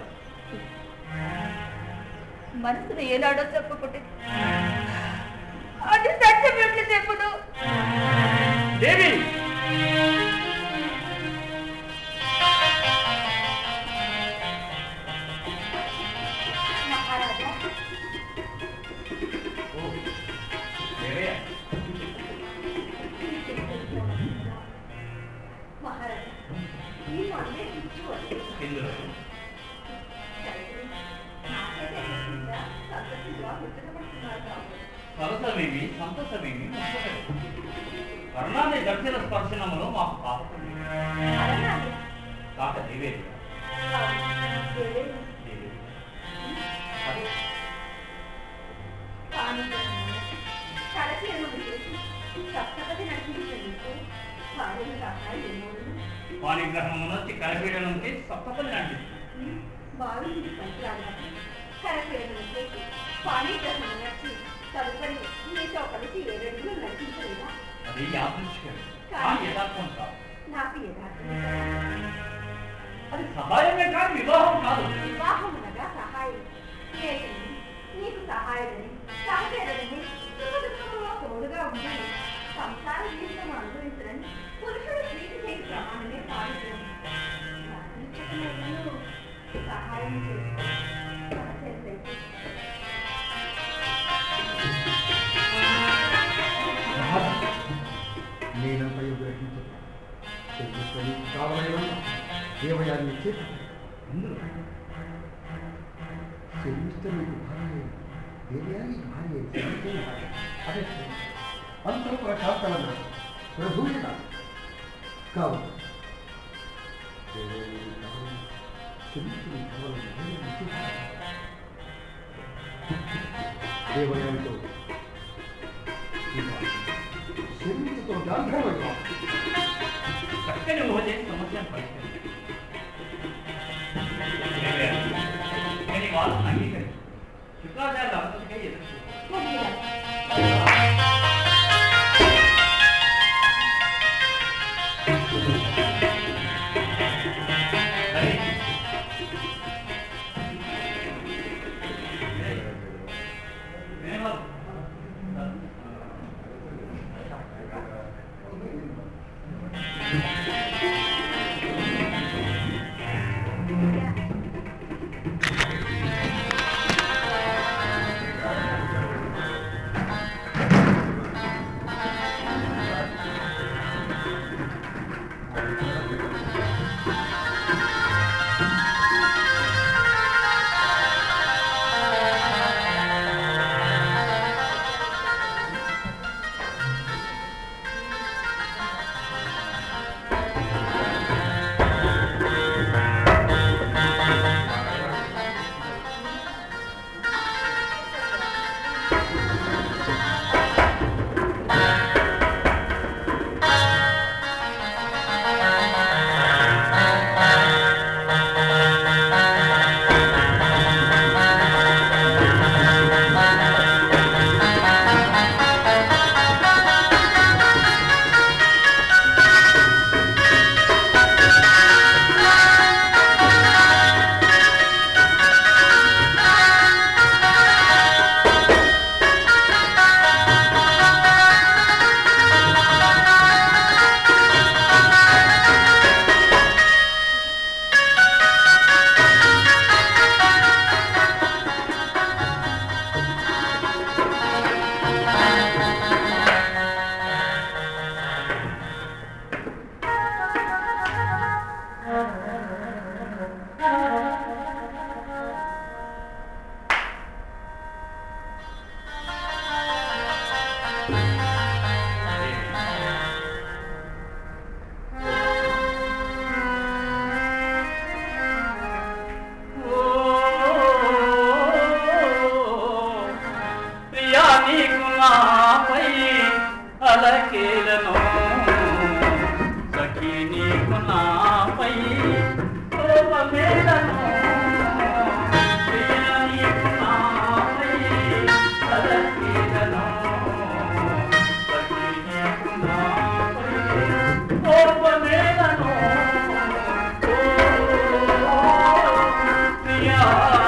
మనసును ఏనాడో చెప్పుకుంటే అది సత్యం ఎట్లు చెప్పును దేవి మహారాజా ఓ, దేవయ్య, మహారాజా మీరు అందరికీ ఇచ్చి వస్తే ఇందులో సరసమేమి సంతసమేమి ముచ్చటమే. కరుణాని దర్శన స్పర్శనములు మాకు కాపుతుంది కాక దేవేది దేవేది అది పాణిగ్రహం నుంచి కలపీడ నుంచి సప్తపల్లి లాంటిది బావింది పనికిరాలి కరపేరు చేసి పాణిగ్రహం నచ్చి తదుపరి మీతో కలిసి ఏడడుగులు నడిపించలేదా అది యాదృచ్ఛికం కానీ యథార్థం కాదు నాకు యథార్థం అది సహాయమే కానీ వివాహం కాదు వివాహం అనగా సహాయం నేను నీకు సహాయమని సహచరులని సుఖ దుఃఖంలో తోడుగా ఉండాలి సంసార జీవితం అనుభవించరని పురుషుడు స్త్రీకి చేసి ప్రమాణమే పాటించడం సహాయం చేసుకో సహచరులైతే నేనంతయు గ్రహించదు కావాలని దేవయాన్ని చేసి శర్మిష్ట నీకు భార్య దేవయానికి భార్య శర్మిష్టే నీ భార్య. అదే అంతఃపుర శాస్త్రమన్న ప్రభువుని కాదు కావు దేవయానికి కావాలి శర్మిష్ఠుని కావాలి దేవయాన్ని చేసి దేవయానితో శర్మిష్ఠతో గాంధర్వ చక్కని ఊహ చేసి సమస్యను పరిష్కరించారు కానీ వాళ్ళు అంగీకరించారు శుక్రాచార్యుల అనుమతికై ఎదురు చూశారు. సరే. వినేవారు. ప్రియా నీకు నాపై అలకేలను సఖీ నీకు నాపై కోపమేలను ప్రియా నీకు నాపై అలకేలను సఖీ నీకు నాపై కోపమేలను ఓ ప్రియా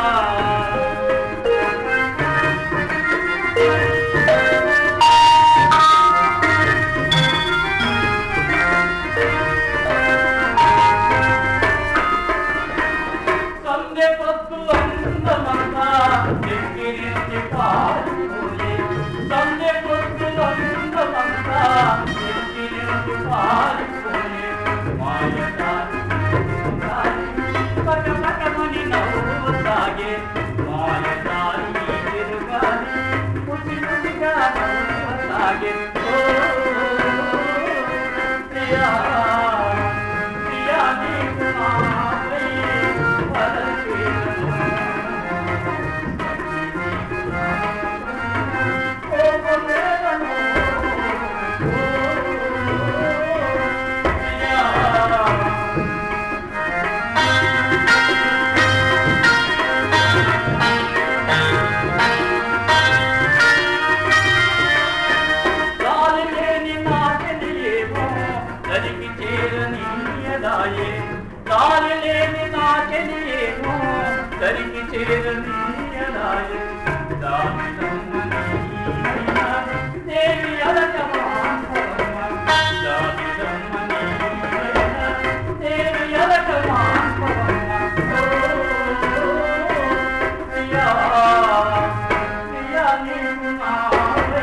సందె పొద్దు అందమంతా ఎక్కిరించి పారిపోయే సందె పొద్దు అందమంతా ఎక్కిరించి పారిపోయే మాయదారి పగపగమని నవ్వు సాగే మాయదారి తిరుగాలి ముసి ముసిగా నవ్వు సాగే ఓ ప్రియా ప్రియా నీకు నాపై పలకేలను. కోపమేలను. ఓ ప్రియా గాలి లేని నాటిని ఏమో దరికి చేరనీయదాయే గాలి లేని నాటిని ఏమో దరికి చేరనీయదాయే దాని దమ్మనీయైనా దేవి అలకమాంపరమ దాని దమ్మనీయైనా దేవి అలకమాంపరమ ఓ ప్రియా ప్రియా నీవు నాపై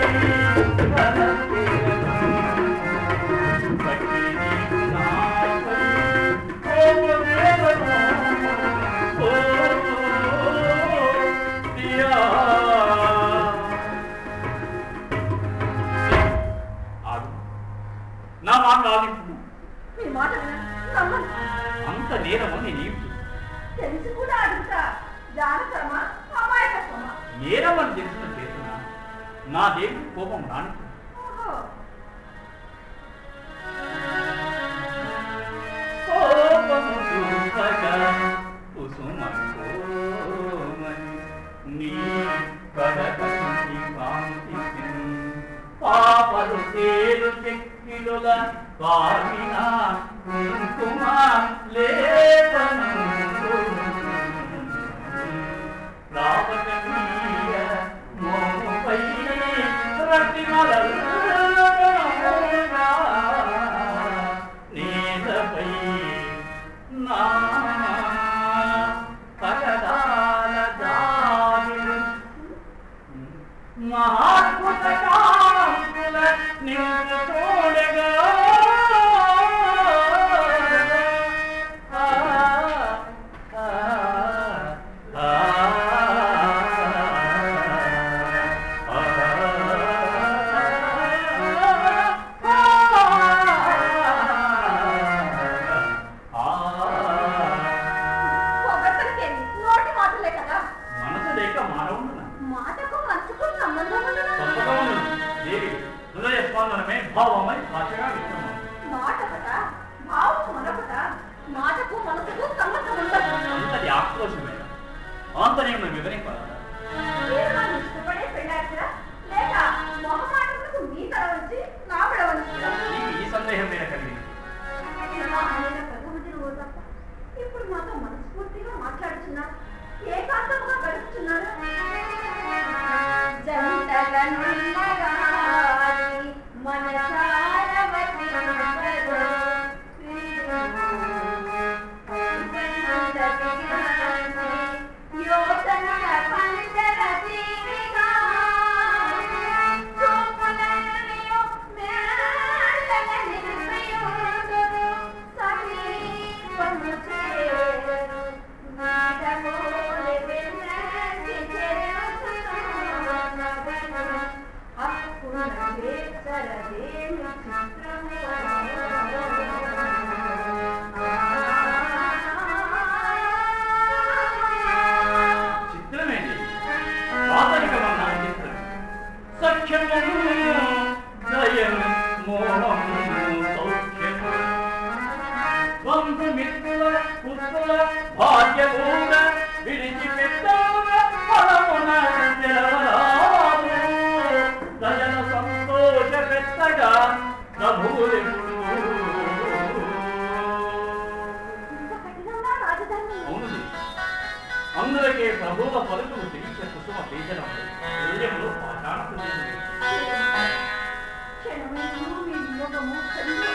కలకేలను. సఖీ నీవు నాపై కోపమే అంత నేరమో నేనేం చేశాను? తెలిసి కూడా అడుగుతా జానకమా అమాయకమా నేరం అని తెలిసిన చేతున నా దేవి కోపం రాని ఓహో కోపము చూపగా కుసుమ కోమలి నీ కడగంటి కాంతి పాపలు తేలు చెక్కిలుల పావిన కుంకుమ లేపను రావకనీయ మోముపై రతిమలరుగా నీలపై నా పగడాల దారులు మహాత్ముత కాంతుల నిన్ను చూడగా ఆ, ఆ, ఆ, పొగడ్తలకేమి నోటి మాటలే కదా మనసు లేక మానవుడునా మాటకు మనసుకు సంబంధం ఉన్నదా? తప్పగా ఉన్నది. దేవి హృదయ స్పందనమే భావమై భాషగా వ్యక్తమవుతుంది మాట కదా భావం మరొకట మాటకు మనసుకు సంబంధం ఉండదు అంతటి ఆక్రోశమైన ఆంతర్యం వివరింపరాదా మీరు నన్ను ఇష్టపడే పెళ్ళారా లేక మొహమాటములకు మీ తల వంచి నా విడ వంచురా నీకు ఈ సందేహం మీద కలిగింది ఇలా ఆయన ప్రథమది రోజు తప్ప ఇప్పుడు మాతో మనస్ఫూర్తిగా మాట్లాడుతున్నారు ఏకాంతముగా గడుపుతున్నారు జంటగా నున్నగాని మనసారవతి యోచన పంచర జీవిగా చూపులన్నయో మేళన నిలిపియుండును సమీపము చేరు నీడమోలె వెన్నెసి చేరుచున్నగను అప్పున వేసరదేమి చిత్రము చిత్రమేంటి ఆధునికమన్న చిత్రం సఖ్యము దయము మోహము సౌఖ్యము బంధుమిత్రుల పుత్రుల భాగ్యమూల విడిచిపెట్టాల ఫలమున జలరాము దయన సంతోష పెట్టగా ప్రభువులెప్పుడు ఇంత కఠినంగా రాజధాని అవును అందులకే ప్రభువుల పలుకులు తెలిసే కుటుంబ పేజనం హృదయంలో పాషాణ క్షణమైనను మీ వియోగము కలిగి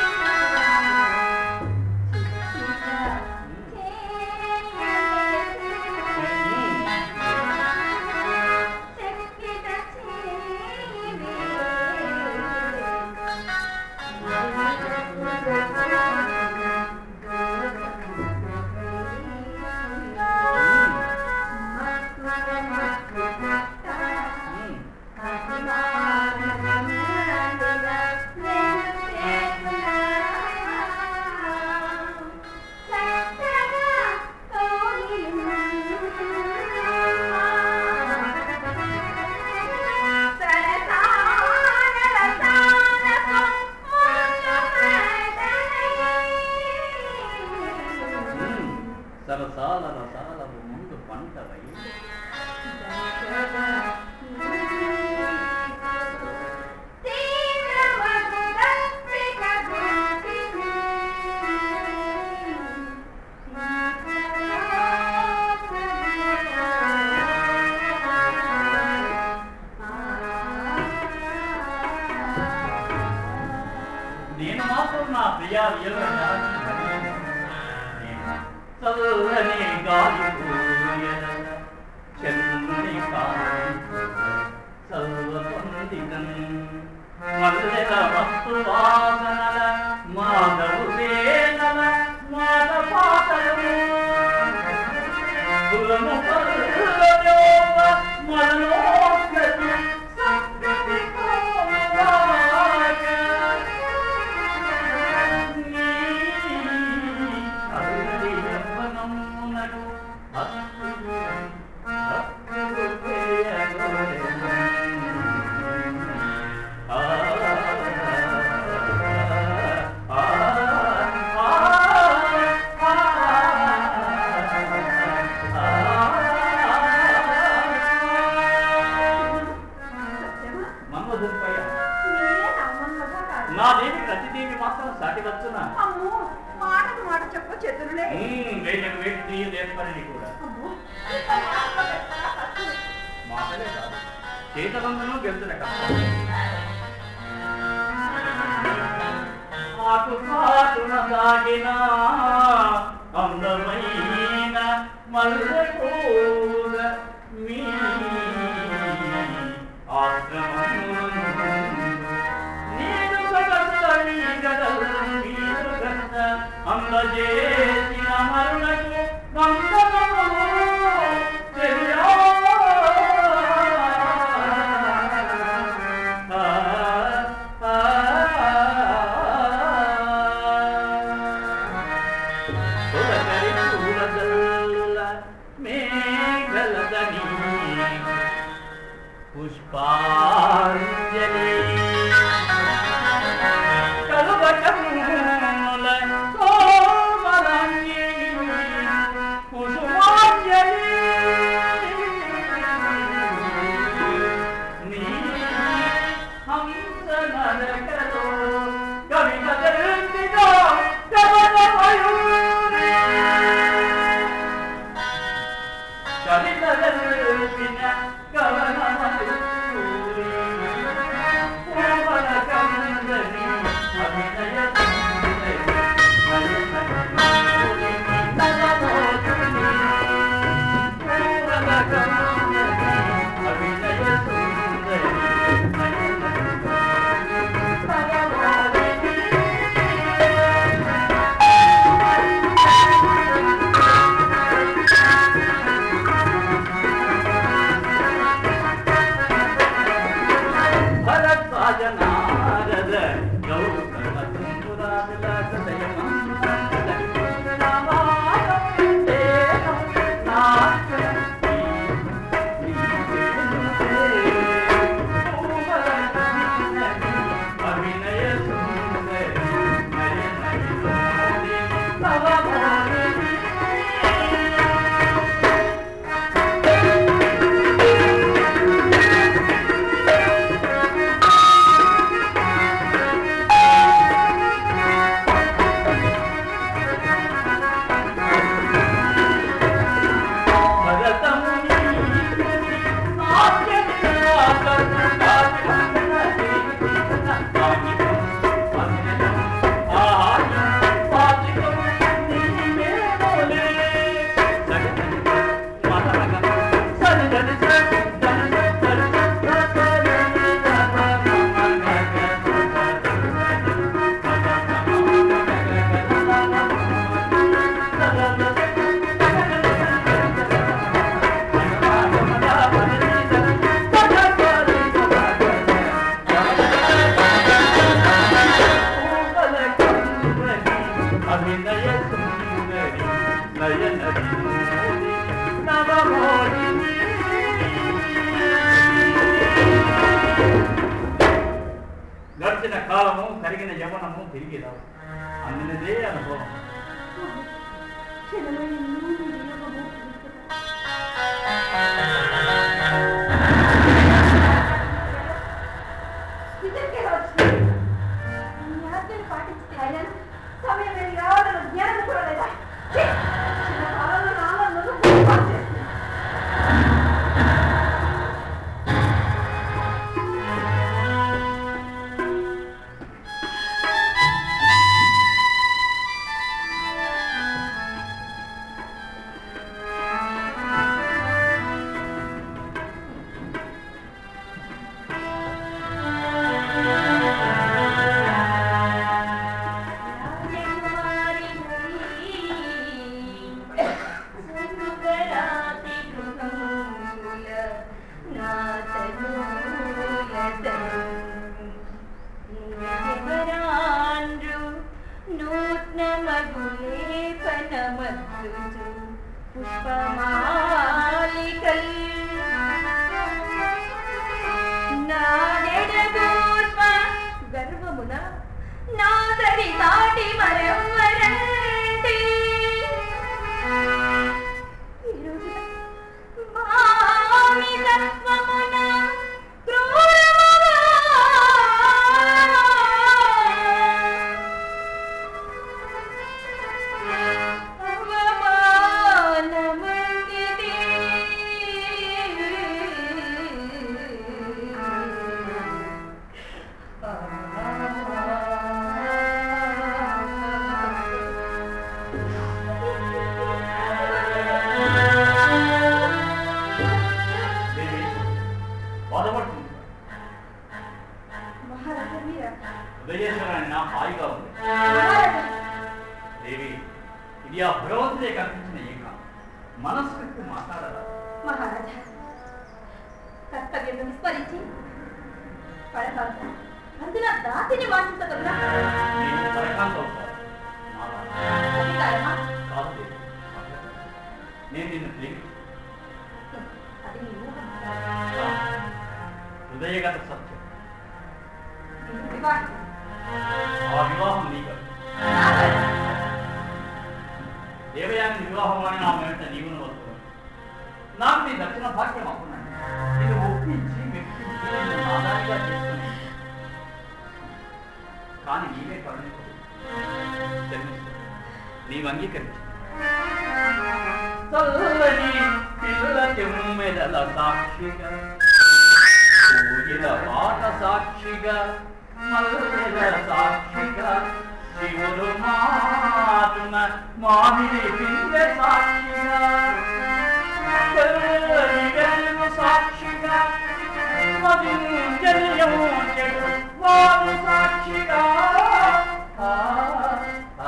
సరసాల రసాల ముందు పంట వై నేను మాత్రం నా ప్రియా వియోగంగా చల్లని గాలి పూయల చల్లని కాలి చల్వపొందిదన్ మల్లెల వస్తు వాసనల మాధవు వేనల మాద పాటలు కులము పల్లెయోగ మనోగతి సంగతి కోరాగ నీ ఏర్పడలే ఉమ్, వేలకు వేటి తీయలు ఏర్పడినవి కూడా అమ్మో, ఈ పని ఆత్మహత్య చాలా కష్టమే. మాటలే కాదు చేతబంధనం గెలుచుట కష్టం ఆకు పాటున సాగిన అందమైన మల్లెపూల మీ ఆశ్రమమునందు నీరు సగసరి గదలు మీరు గంట అందజేసిన మరులకు వందనములు చెల్లా. ఆ, ఆ, తొలకరి పూలదల్లుల మేఘలదని పుష్పాంజలి కలువకముల సోమరంగి కుసుమాంజలి నీ హంస నరకలో కవిత తెలిపిగా కవన మయూరి కవిత తెలిపిన కవన మయూరి కోమల కందని అభినయ సుందరి నయన మయూరి నవమోహిని కోమల కందని అభినయ సుందరి నయన భరద్వాజ నారద గౌతమ తుంపురాజల సదయ అభినయ సుందరి అభినయ సుందరి నయన వినోది నవమోహిని గడిచిన కాలము కరిగిన యవనము తిరిగి రావు అందినదే అనుభవం క్షణమే నిన్ను నీ వియోగము తెలుసుకున్నా. ఇద్దరికే వచ్చింది. నీ ఆజ్ఞను పాటించి ఆయన సమయం వెళ్ళి రావాలన్న జ్ఞానం కూడా లేదా ఛీ! చిన్న కాలంలో నాలో నువ్వు పొరపాటు చేస్తున్నావు. పుష్పమాలికల్ నాడెడగూర్మ గర్వమున నాదరి సాటి మరెవ్వరంటి ఈ రోజున మామితత్వమున క్రూరముగా ఆ ఇది ఆ భగవంతుడే కల్పించిన ఏక మనస్సు పెట్టి మాట్లాడరా మహారాజా కర్తవ్యం విస్మరించి పడకాంత అందున దాతిని వాసించగలరా నేను పరకాంత అవుతాను మాట్లాడ అధికారమా కాదు లేదు. నేను నిన్ను ప్రేమించు అది నీ ఊహ మహారాజా. హృదయగత సత్యం నేను వివాహిత. ఆ వివాహం నీకు నాగరా. దేవయాని వివాహం అని నా వెంట నీవును వస్తున్నాను నాకు నీ దక్షిణ భాగ్యం అప్పున్నాను నేను ఒప్పించి మెప్పించి నిన్ను నాదానిగా చేసుకుని కానీ నీవే కరుణించు క్షమించు. నీవు అంగీకరించు చల్లని పిల్ల తెమ్మెదల సాక్షిగా పూజిల పాట సాక్షిగా మల్లెల సాక్షిగా శివుడు మాటున మామిడి పిందె సాక్షిగా తెల్లని వెలుగు సాక్షిగా మదింజలియము చెడు వారు సాక్షిగా ఆ, ఆ,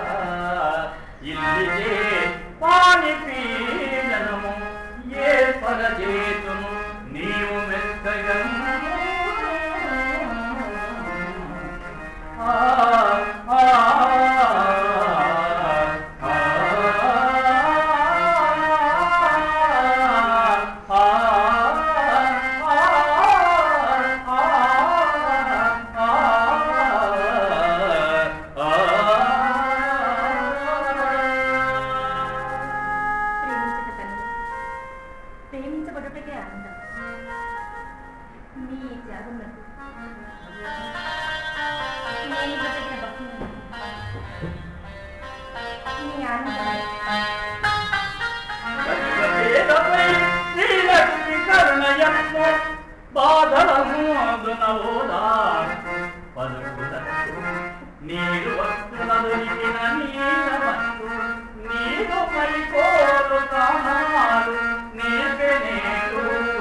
ఇల్లిదే పాని పీడనము ఏ పరచేతును నీవు మెత్తగను ఆ, ఆ, ఆ, ప్రేమించక తను ప్రేమించబడుటకే ఆనందం మీ త్యాగం నాకు నేను బ్రతికిన బహుమతి మీ ఆనందం నీరు వస్తున్నదొరికిన నీలవంతు నీరు పైకోలు ప్రాణాలు నేర్పెనేరు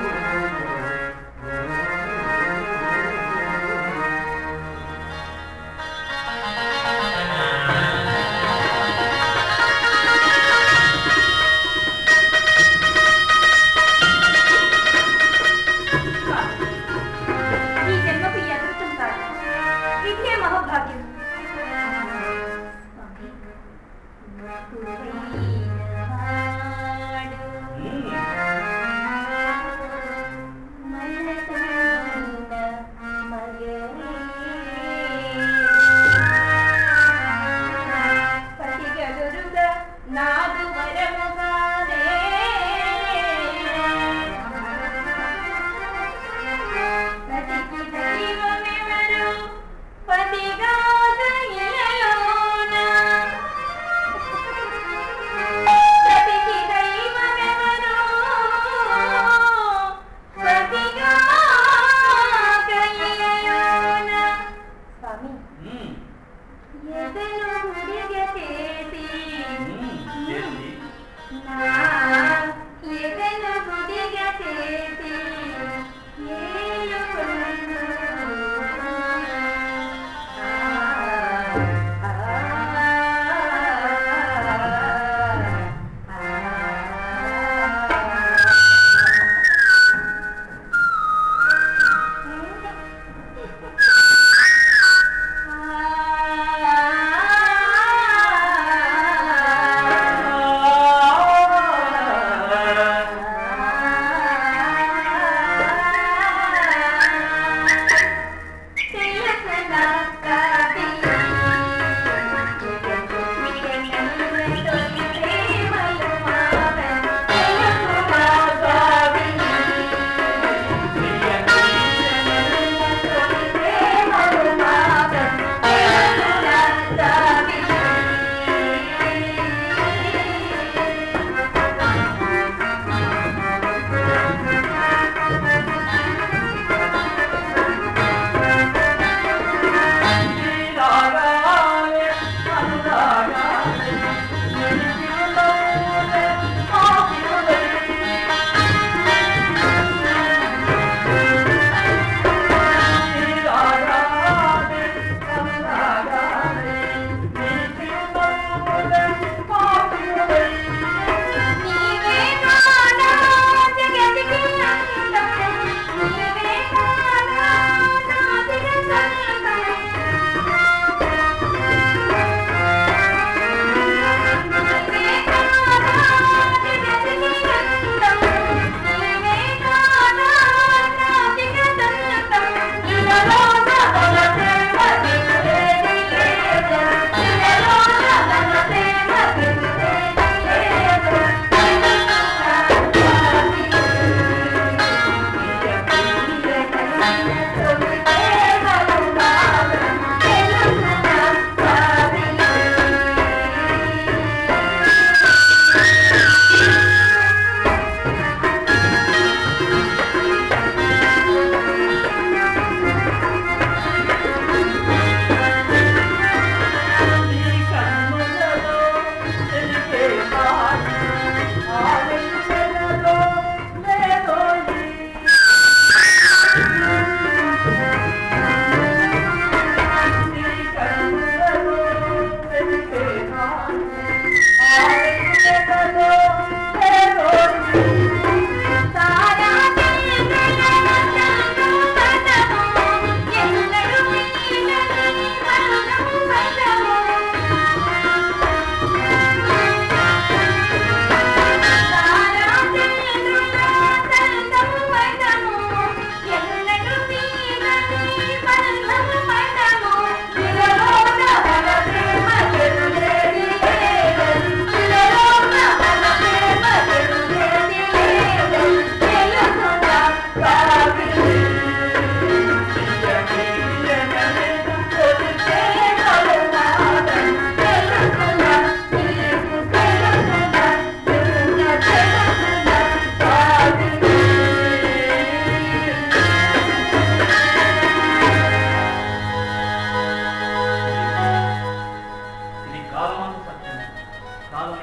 ఈ జన్మకు ఈ అదృష్టం కాదు ఇదే మహోభాగ్యం స్వామి, మక్కువైనవాడు మనసున్న మగనే. పతిగదురుగ నాదు వరముగానే. పతికి దైవమెవరు పతిగాక ఇలలోన. పతికి దైవమెవరు పతిగాక ఇలలోన. స్వామి ఎదను ముడిగ చేసి చేసి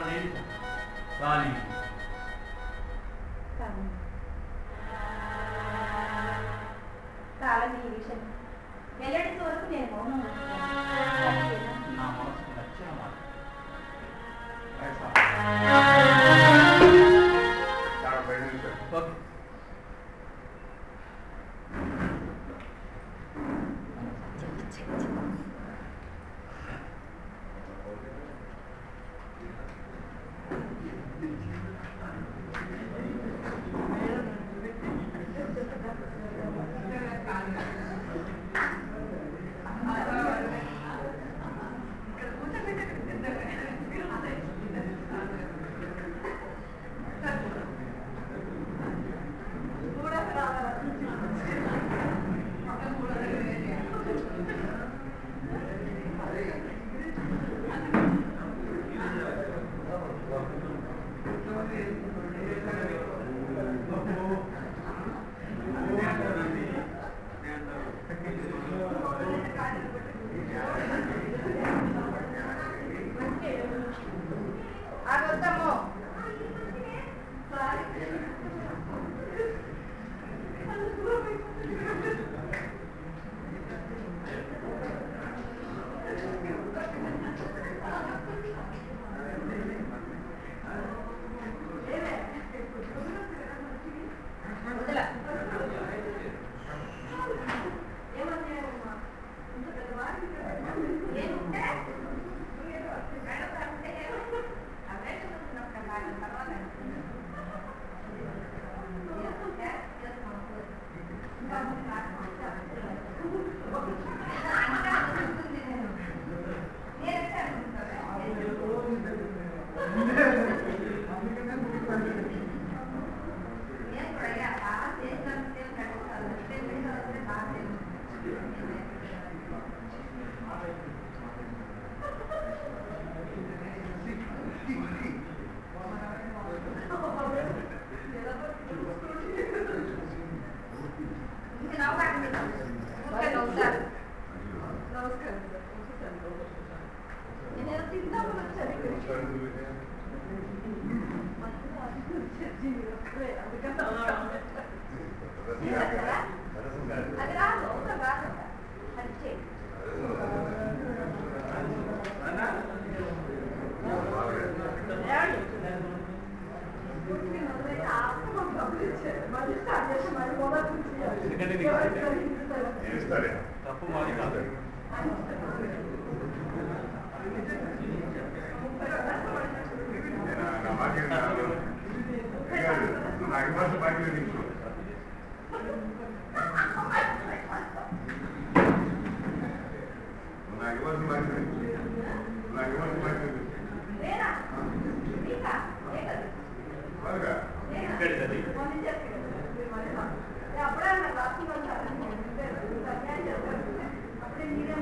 లేదు కానీ కానీ కాలం ఈ విషయం వెల్లడించే వరకు నేను మౌనం వహిస్తాను. నా మనసుకు నచ్చిన మాట చాలా ప్రయత్నించారు ఓకే ఆగొద్దాము వదల అది రాదు అవసరం రాదంట అది చేయి ఎందుకంటే నీకు ఏమిస్తాడే తప్పు మాది కాదు నేను నా మాట విన్నాను. కాదు, నువ్వు నాకు ఇవ్వాల్సిన బాకీ నీకు నువ్వు నాకు ఇవ్వాల్సిన బాకీ నీకు. నువ్వు నాకు ఇవ్వాల్సిన బాకీ నీకు. లేరా నీకా లేక బాగా ఇక్కడి తల్లి అప్పుడే నాకు రాసుకుంటారు అప్పుడే మీరే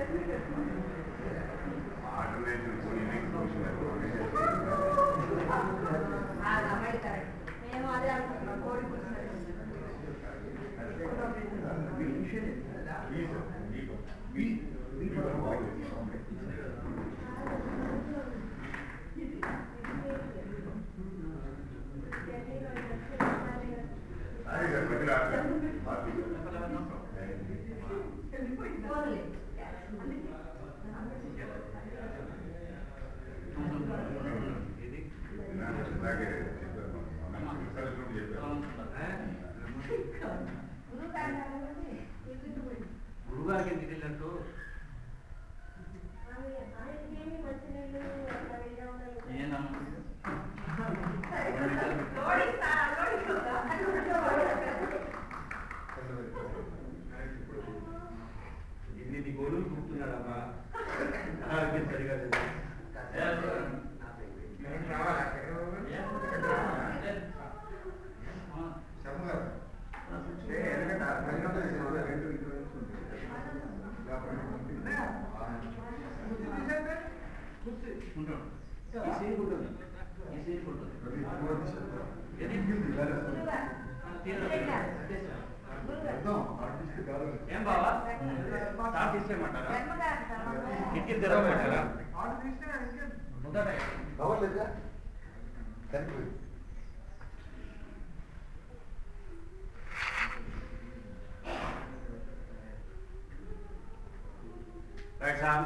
ఆల్టర్నేటివ్ పోనీ నెక్స్ట్ చూసినారు అమ్మాయి కరెక్ట్ మేము అదే అనుకుంటున్నాం కోడి కూర్చున్నారు ఇది గురుగారికి ఎందుకు వెళ్ళినట్టు ఏనమ్మా ఇది నీ గోలు కూర్చున్నాడమ్మా ఆరోగ్యం సరిగా లేదు ఉంటాడు ఈ సీన్ ఉంటుంది ఈ సీన్ ఉంటుంది ఏది? ఏం బావా స్టార్ట్ చేసేయమంటారా కిటికీలు తెరవమంటారా అవ్వలేదుగా సరిపోయింది రైట్ సార్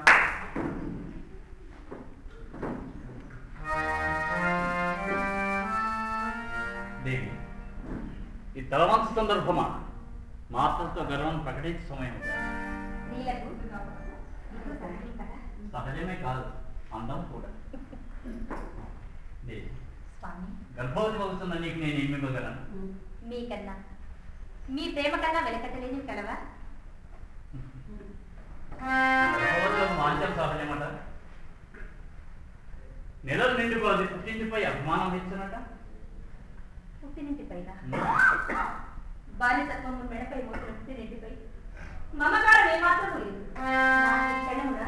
దేవి ఈ తలవంచ సందర్భమా మాతృత్వ గర్వం ప్రకటించే సమయం నీలకు నీకు సహాయం కదా సహజమే కాదు అందం కూడా దేవి స్వామి గర్భవతి అవుతున్న నీకు నేను ఏమి ఇవ్వగలను మీకన్నా మీ ప్రేమ కన్నా వెలకట్టలేని కలవా గర్భవతులకు వాంఛలు సహజమట నెలలు నిండుకోది పుట్టింటిపై అభిమానం ఇచ్చినట పుట్టినింటి పైన బాల్యతత్వము మెడపై మోసిన పుట్టినింటిపై మమకారం ఏమాత్రం లేదు నాకు ఈ క్షణమున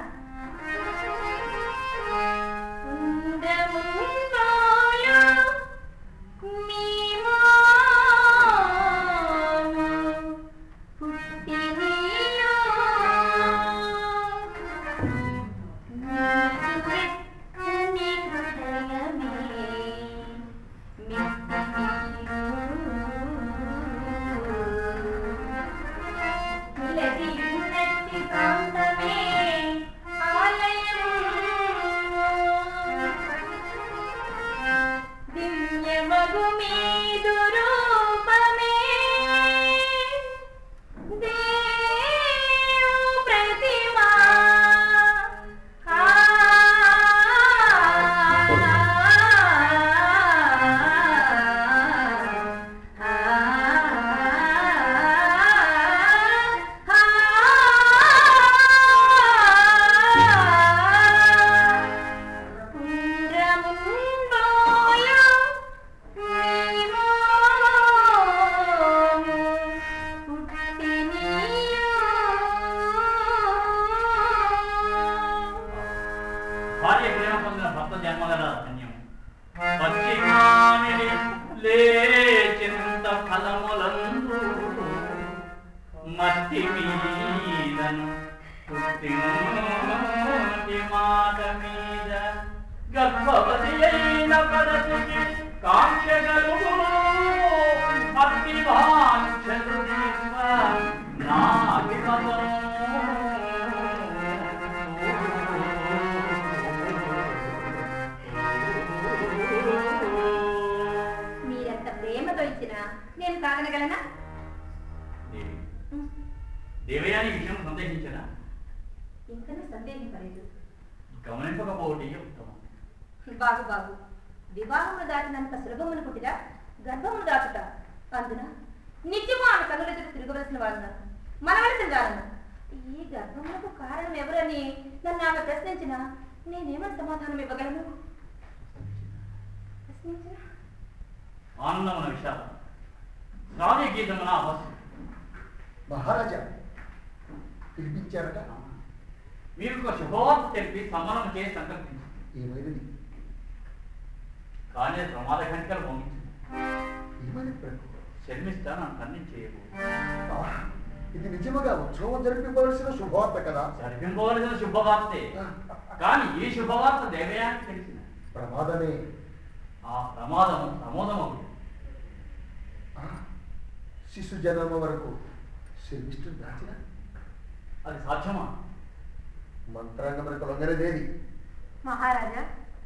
ఉండముందాయా మీ మామ పుట్టినియో. నీకు హృదయమే మిలది ఉన్నట్టి ప్రాంతమే ఆలయం దివ్యమగు మీదు రూపమే దేవు ప్రతిమా భార్య ప్రేమ పొందిన భర్త జన్మగల ధన్యం పశ్చిమామిడి లేచింత ఫలములందు మట్టి మీదను పుట్టినోటి మాట మీద గర్భవతి అయిన పదతికి కాంక్షగలు అతి వాంఛలు దివ్వ నాటి మీరెంత ప్రేమతో ఇచ్చినా నేను కాదనగలనా దేవి దేవయాని విషయం సందేహించనా ఇంకనూ సందేహింపలేదు గమనింపకపోవటే ఉత్తమం బాగు బాగు వివాహమును దాటినంత సులభమును పుట్టిరా గర్భమును దాటుట అందున నిత్యము ఆమె కనులెదురు తిరగవలసిన వాళ్ళను మనవలసిన దానను ఈ గర్భమునకు కారణం ఎవరని నన్ను ఆమె ప్రశ్నించిన నేనేమని సమాధానం ఇవ్వగలను ప్రశ్నించిన ఆనందమున విషాదం శ్రావ్య గీతమున అవశ్యం మహారాజా పిలిపించారట మీరు ఒక శుభవార్త తెలిపి సమ్మనం చేసి సంకల్పించింది ఏమైనది కానీ అది ప్రమాద ఘంటలు పంపించింది ఏమైనది ప్రభు శర్మిస్తా నన్ను కన్నం చేయబో ఆ, ఇది నిజముగా ఉత్సవం జరిపించవలసిన శుభవార్త కదా జరిపింపవలసిన శుభవార్తే కానీ ఈ శుభవార్త దేవయానికి తెలిసిన ప్రమాదమే ఆ ప్రమాదము ప్రమోదమగు ఆ, శిశు జన్మ వరకు శర్మిష్ఠుడు దాచిన అది సాధ్యమా మంత్రాంగములకు లొంగనదేది మహారాజా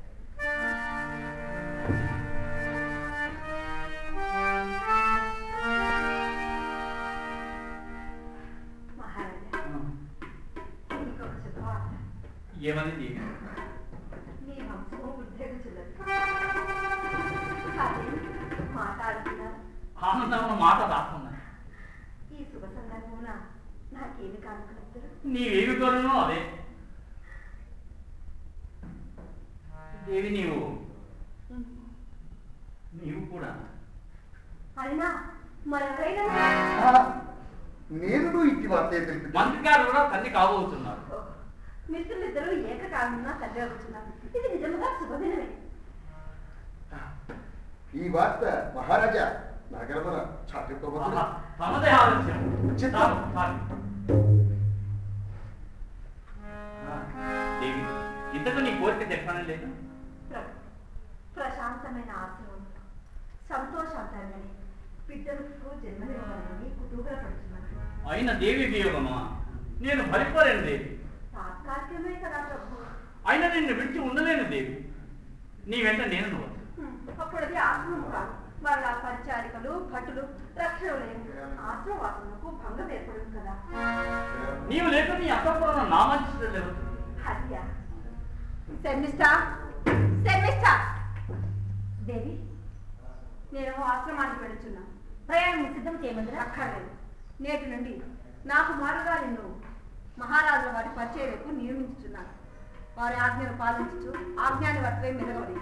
మహారాజా ఇంకొక శుభవార్త ఏమని దేవి మీ వంశము ఉద్యోగించున్నది అదే మాట్లాడుతున్నారు ఆనందమున మాట రాస్తున్నాయి ఈ శుభ సందర్భమున నాకేమి కానుకలుస్తారు నీవేమి కోరునో అదే దేవి నీవు నీవు కూడా అయినా మరెవరైనా ఆ, నేను ఇట్టి వార్త తెలిపి మంత్రి గారు కూడా తల్లి కాబోతున్నారు మిత్రులిద్దరూ ఏకకాలంలో తల్లి అవుతున్నారు ఇది నిజముగా శుభదినమే ఈ వార్త మహారాజా నగరమున చాటిపోబోతున్నా ఆహా, తమదే ఆలస్యం చిత్తం. చాలు, చాలు. ఆ, దేవి ఇంతకు నీ కోరిక చెప్పడం లేదు ప్రశాంతమైన ఆశ్రమం సంతోషాంతరమని బిడ్డలకు జన్మనివ్వాలని కుతూహలపడుతున్నాను అయిన దేవి వియోగమా నేను భరిపలేను దేవి తాత్కాలికమే కదా ప్రభు అయినా నిన్ను విడిచి ఉండలేను దేవి నీ వెంట నేను నువ్వు హ్మ్, అప్పుడు అది ఆశ్రమం కాదు వాళ్ళ పరిచారికలు భటులు రక్షణ లేవు ఆశ్రమవాసనకు భంగం ఏర్పడింది కదా నీవు లేక నీ అత్తపురం నా మంచి లేదు హత్య శర్మిష్ఠా శర్మిష్ఠా దేవి నేను ఆశ్రమానికి వెళుతున్నాను ప్రయాణం సిద్ధం చేయమందిరా అక్కర్లేదు నేటి నుండి నాకు మారుగా నిన్ను మహారాజుల వారి పరిచయకు నియమించుచున్నాను వారి ఆజ్ఞను పాలించు ఆజ్ఞాని వర్తవే మెలగవని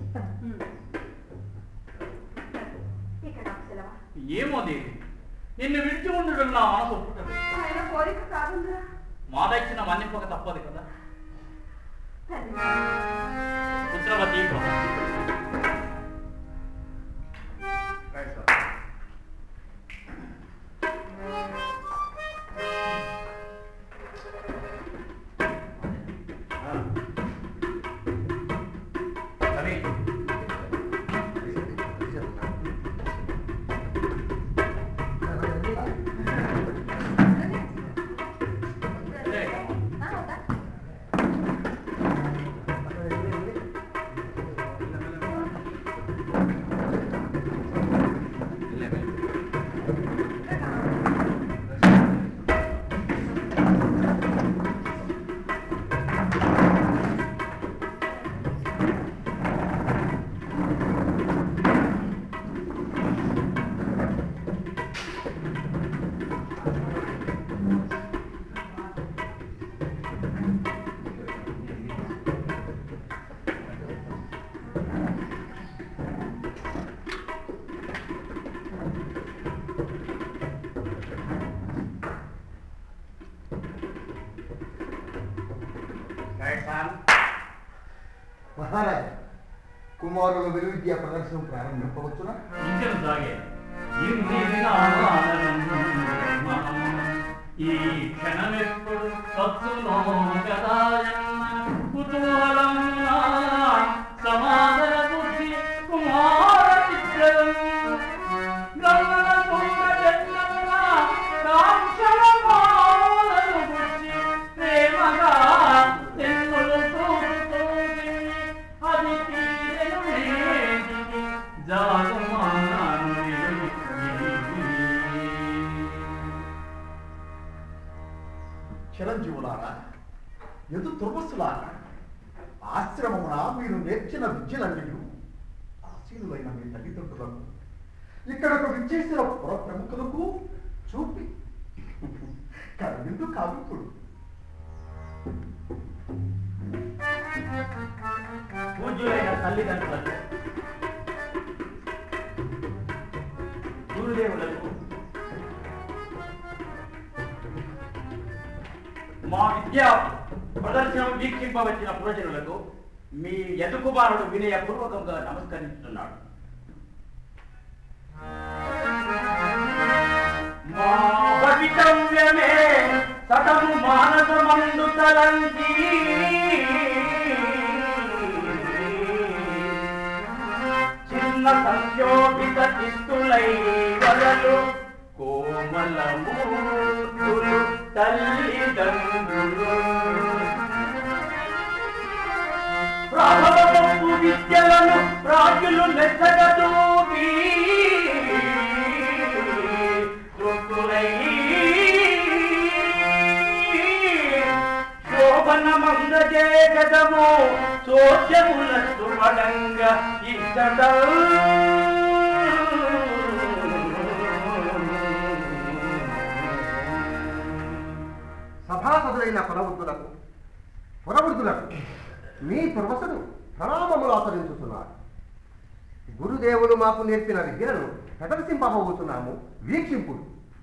ఇక నాకు సెలవా ఏమో దేవి నిన్ను విడిచి ఉండడం నా మనసు ఒప్పుటది ఆయన కోరిక కాదుందిరా మాదచ్చిన మన్నింపక తప్పదు కదా తల్లి పుత్రవతి భవ. అదే. ఆ, వద్దా? మహారాజా కుమారుల విలువిద్య ప్రదర్శన ప్రారంభింపవచ్చునా ఇంకెను సాగే ఇందిరిన ఆనందం ఈ క్షణమెప్పుడు సత్సునో గదాయన్న కుతూహలం సమాదర బుద్ధి కుమార చిత్రం గమన కుండ జన్మమున కాంక్షల మాలను గుచ్చి ప్రేమగా జన్మలు చూపుతోంది అది తీరెను నేటికి జాగమాను చిరంజీవులారా ఎదు తుర్వస్సులారా ఆశ్రమమున మీరు నేర్చిన విద్యలన్నీ ఆశీనులైన మీ తల్లిదండ్రులకు ఇక్కడకు విచ్చేసిన పుర ప్రముఖులకు చూపి కరవిందు కావికుడు పూజ్యులైన తల్లిదండ్రులకు గురుదేవులకు మా విద్యా ప్రదర్శనం వీక్షింపవచ్చిన పురజనులకు మీ యదుకుమారుడు వినయపూర్వకంగా నమస్కరిస్తున్నాడు మా భవితవ్యమే సటము మానసమందు తలంచి చిన్న సంయోగిత చిత్తులై వలలు కోమల మూర్తులు తల్లిదండ్రులు ప్రాభవపు విద్యలను రాజులు నెచ్చగదూపి తృప్తులై శోభన మందజేగదము చోద్యముల సుమడంగ ఇచ్చట సభాసదులైన పురవృద్ధులకు పురవృద్ధులకు మీ తుర్వసను ప్రణామములు ఆచరించుతున్నారు గురుదేవులు మాకు నేర్పిన విద్యలను ప్రదర్శింపబోతున్నాము వీక్షింపుడు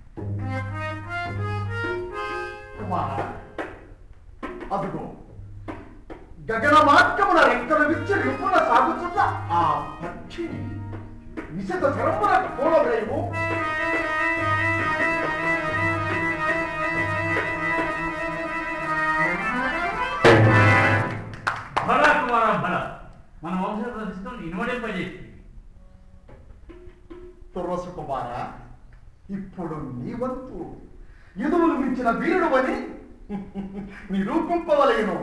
అదుగో గగన మార్గమున రెక్కల విచ్చి రిప్పున సాగుతున్న ఆ పక్షి విశద చరమున కోలవేయము భల కుమార భల మన వంశ ప్రతిష్టం ఇనుమడింపజేస్తుంది తుర్వసు కుమార ఇప్పుడు నీ వంతు ఎదువులు మించిన వీరుడు అని నిరూపింపవలేను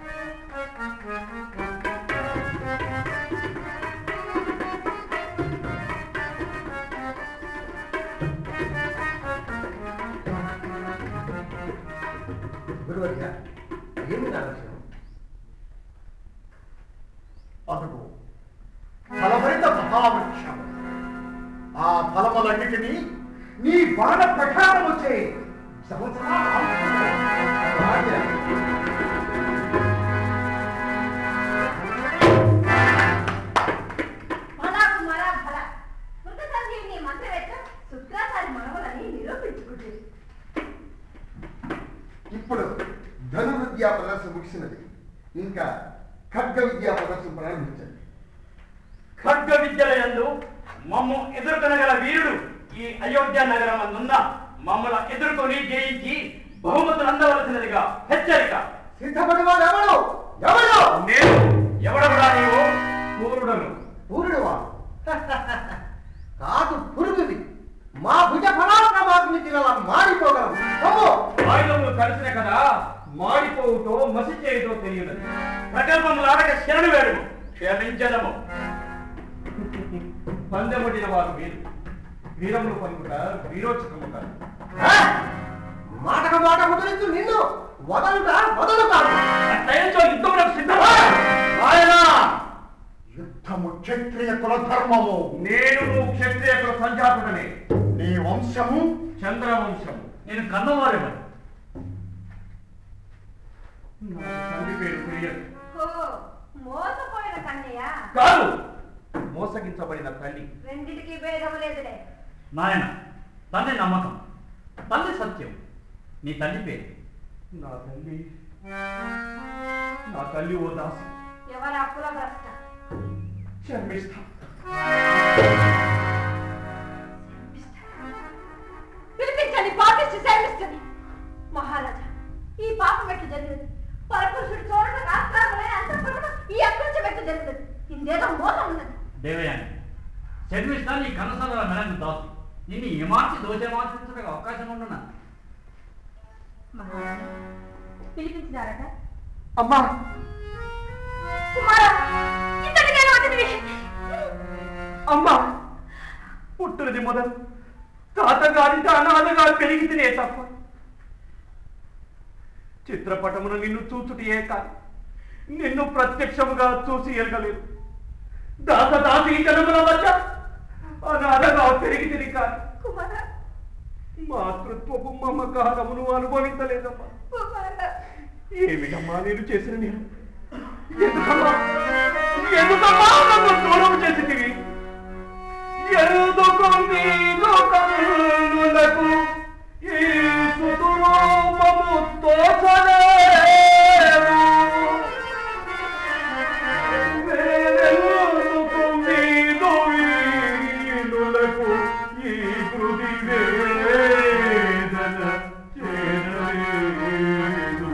గురువర్య ఏమి ఆలస్యం అదుగు ఫలభరిత మహావృక్షం ఆ ఫలములన్నిటినీ నీ బాణ ప్రకారం వచ్చే ఫలా కుమార ఫల మృత సంజీవిని మంత్రవేత్త శుక్రాచారి మనవలని నిరూపించుకుంటుంది ఇప్పుడు ధనుర్విద్యా ప్రదర్శన ముగిసినది ఇంకా ఖడ్గ విద్యా ప్రదర్శన ప్రారంభించండి ఖడ్గ విద్యల యందు మమ్ము ఎదుర్కొనగల వీరుడు ఈ అయోధ్య నగరం అందున్న మమ్మల్ని ఎదుర్కొని జయించి బహుమతులు అందవలసినదిగా హెచ్చరిక సిద్ధపడి వాడు ఎవడు ఎవడు నేను ఎవడరా నీవు పూరుడను పూరుడువా కాదు పురుగుది మా భుజ ఫలాక్రమాగ్ని తినలా మారిపోగలవు అమ్మో ఆయుధములు కలిసిన కదా మాడిపోవుటో మసి చేయుటో తెలియదు ప్రకల్పములు ఆడక శరణు వేడు క్షమించదము పందెముడిన వారు వీరు వీరములు పలుకుట వీరోచకము కాదు ఆ? మాటకు మాట ముదరించు నిన్ను వదలుట వదలుతాను అట్లయించో యుద్ధములకు సిద్ధమా నాయనా యుద్ధము క్షత్రియ కుల ధర్మము నేను క్షత్రియ సంజాతుడనే నీ వంశము చంద్రవంశం నేను కన్నవారేమని నా తండ్రి పేరు కురియన్ ఓ మోసపోయిన కన్నయ్య కాదు మోసగించబడిన తల్లి రెండిటికి భేదము లేదులే నాయన తండ్రి నమ్మకం తల్లి సత్యం నీ తల్లి పేరు నా తల్లి నా తల్లి ఓ దాసి ఎవరి అప్పుల భ్రష్ట శర్మిష్ఠ పిలిపించండి పాపిస్తూ శర్మిస్తుంది మహారాజా ఈ పాపం ఎట్లు జరిగింది పరపురుషుడు చూడడం రాష్ట్రాలనే అంతఃపురంలో ఈ అకృత్యం ఎట్లు జరిగింది ఇందేదో మోసం ఉన్నది దేవయాని శర్మిష్ఠ నీ కనసల మెలంగు దాసి నిన్ను ఏమార్చి దోషమార్చించడానికి అవకాశం ఉండునా మహారాణి పిలిపించినారట అమ్మా కుమారా ఇంతటికే వాటిని అమ్మా పుట్టునది మొదలు తాతగారింట అనాథగా పెరిగి తినే తప్ప చిత్రపటమును నిన్ను చూచుటియే కాదు నిన్ను ప్రత్యక్షముగా చూసి ఎరగలేదు దాస దాసి జనముల మధ్య అనాథగా పెరిగి తిని కాదు కుమారా మాతృత్వపు మమకారమును అనుభవించలేదమ్మా కుమారా ఏమిటమ్మా నేను చేసిన నేను ఎందుకమ్మా ఎందుకమ్మా నన్ను దూరం చేసితివి ఎందుకు నీకు కన్నులకు ఈ సుతురూపము తోచలేదు వేరెందుకు నీదు వీణులకు ఈ కృతి వేదన చేరలేదు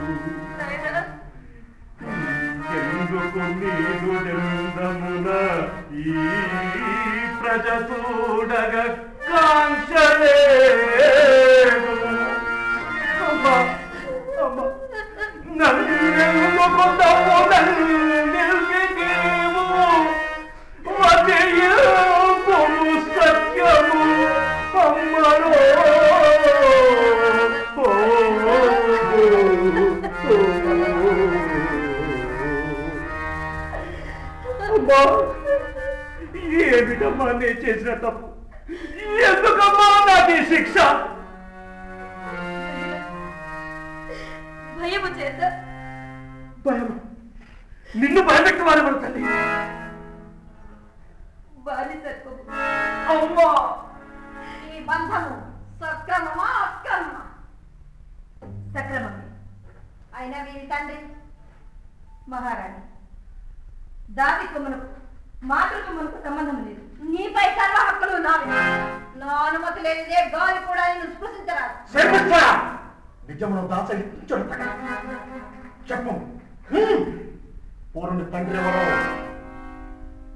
ఎందుకు నీదు జందమున ఈ ప్రజ చూడగ కాంక్షలేదు అమ్మా అమ్మా నన్నెందుకు తమ్ముడను నిలిపిదేవు వదియుకుము సత్యము అమ్మరో ఓ, ఓ, ఓ. అమ్మా ఏమిటమ్మా నేను చేసిన తప్పు ఎందుకమ్మా నాది శిక్ష భయము చేత భయం నిన్ను భయపెట్టవారు మన తల్లి బాలిసత్వము అమ్మా ఈ బంధము సక్రమమా అక్రమమా సక్రమమే అయినా వీరి తండ్రి మహారాణి దావిత్వమునకు మాతృత్వమునకు సంబంధం లేదు నీపై సర్వ హక్కులు నావి నా అనుమతి లేనిదే గాలి కూడా నిన్ను స్పృశించరాదు శర్మిష్ఠ నిజమును దాసగించుడు చెప్పు హ్మ్. పూర్ణుని తండ్రి ఎవరో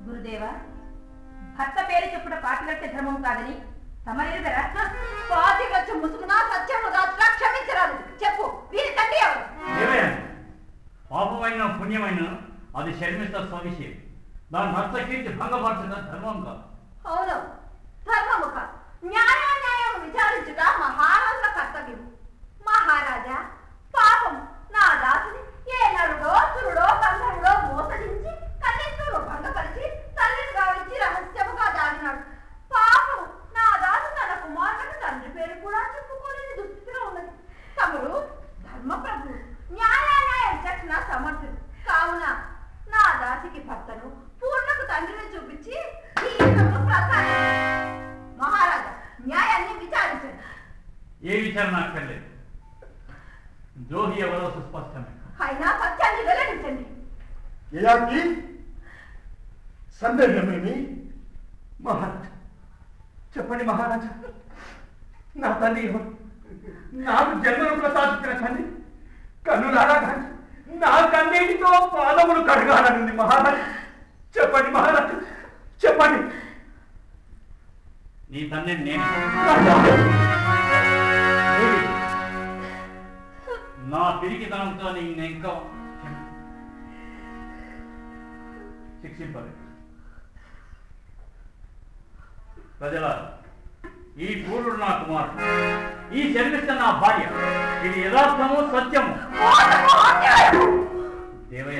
గురుదేవా భర్త పేరు చెప్పుట పాటిగట్టే ధర్మం కాదని తమరేదరా పాతికొచ్చ ముసుగున సత్యము దాచుగా క్షమించరాదు చెప్పు వీరి తండ్రి ఎవరు దేవయ్య పాపమైన పుణ్యమైన అది శర్మిష్ట స్వవిషయం దాని భర్త కీర్తి భంగపరచడం ధర్మం కాదు అవును ధర్మము కాదు న్యాయాన్యాయం విచారించుట మహారాజుల కర్తవ్యం మహారాజా పాపం నా దాసుని ఏ నరుడో సురుడో గంధర్వుడో మోసగించి కన్నెత్తూరు భంగపరిచి తల్లిని గావించి రహస్యముగా దాడినాడు పాపం నా దాసు తన కుమార్తెకు తండ్రి పేరు కూడా చెప్పుకోలేని దుస్థితిలో ఉన్నది తమరు ధర్మప్రభు న్యాయాన్యాయ విచక్షణ సమర్థుడు కావున నా దాసికి భర్తను పూర్ణకు తండ్రిని చూపించి జీవితంలో ప్రసాదించండి. మహారాజా న్యాయాన్ని విచారించండి ఏ విచారణ అక్కర్లేదు ద్రోహి ఎవరో సుస్పష్టమే అయినా సత్యాన్ని వెల్లడించండి యయాతి సందేహమేమి మహారాజా చెప్పండి మహారాజా నా తండ్రి ఎవరు నాకు జన్మను ప్రసాదించిన తండ్రి కన్నులారా కానీ నా కన్నీటితో పాదములు కడగాలనుంది మహారాజా చెప్పండి మహారాజా చెప్పండి నీ తండ్రిని నేను నా పిరికితనంతో నీ ఇంకా శిక్షింపలేదు ప్రజల ఈ పూర్వుడు నా కుమారుడు ఈ శర్మిష్ట నా భార్య ఇది యథార్థము సత్యము దేవయ్య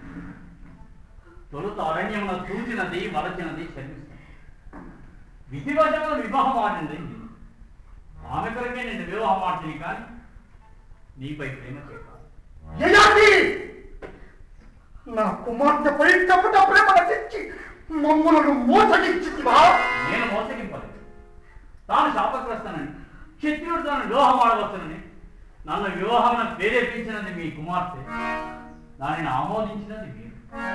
తొలుత అరణ్యమున చూచినది వలచినది శర్మిష్ట విధివశమును వివాహం ఆడింది ఆమె కొరకే నేను వివాహం ఆడింది కానీ నీపై ప్రేమ చేయాలి యయాతి నా కుమార్తెపై కపట ప్రేమ నటించి మమ్ములను మోసగించితివా నేను మోసగింపలేదు తాను శాపగ్రస్తనని క్షత్రియుడు తాను వివాహం ఆడవచ్చునని నన్ను వివాహం ప్రేరేపించినది మీ కుమార్తె దానిని ఆమోదించినది మీరు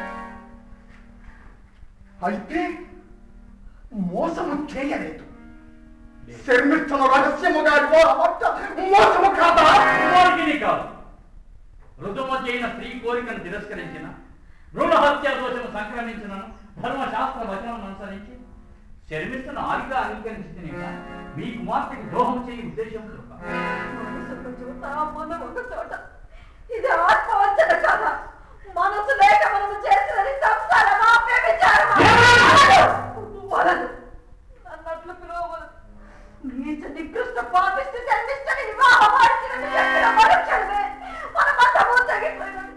అయితే మోసము చేయలేదు శర్మిష్టను రహస్యముగా వివాహమట్ట మోసము కాదా కుమారుడిని కాదు ఋతుమతి అయిన స్త్రీ కోరికను తిరస్కరించిన భ్రూణ హత్య దోషము సంక్రమించిన ధర్మశాస్త్ర వచనం అనుసరించి శర్మిస్తున్న ఆరిగా అంగీకరించింది మీ కుమార్తెకి ద్రోహం చేయ ఉద్దేశంతో కాదు. మనసు ఒక చోట మనం ఒక చోట ఇది ఆత్మవంచన కదా మనసు లేక మనము చేసినది సంసారమా వ్యభిచారమా వలదు నన్నట్లు పిలువవలదు నీచ నికృష్ట పాపిస్తూ జన్మించని వివాహం ఆడిచినట్టు చెప్పిన మరుక్షణమే మన మతము తగ్గిపోయినది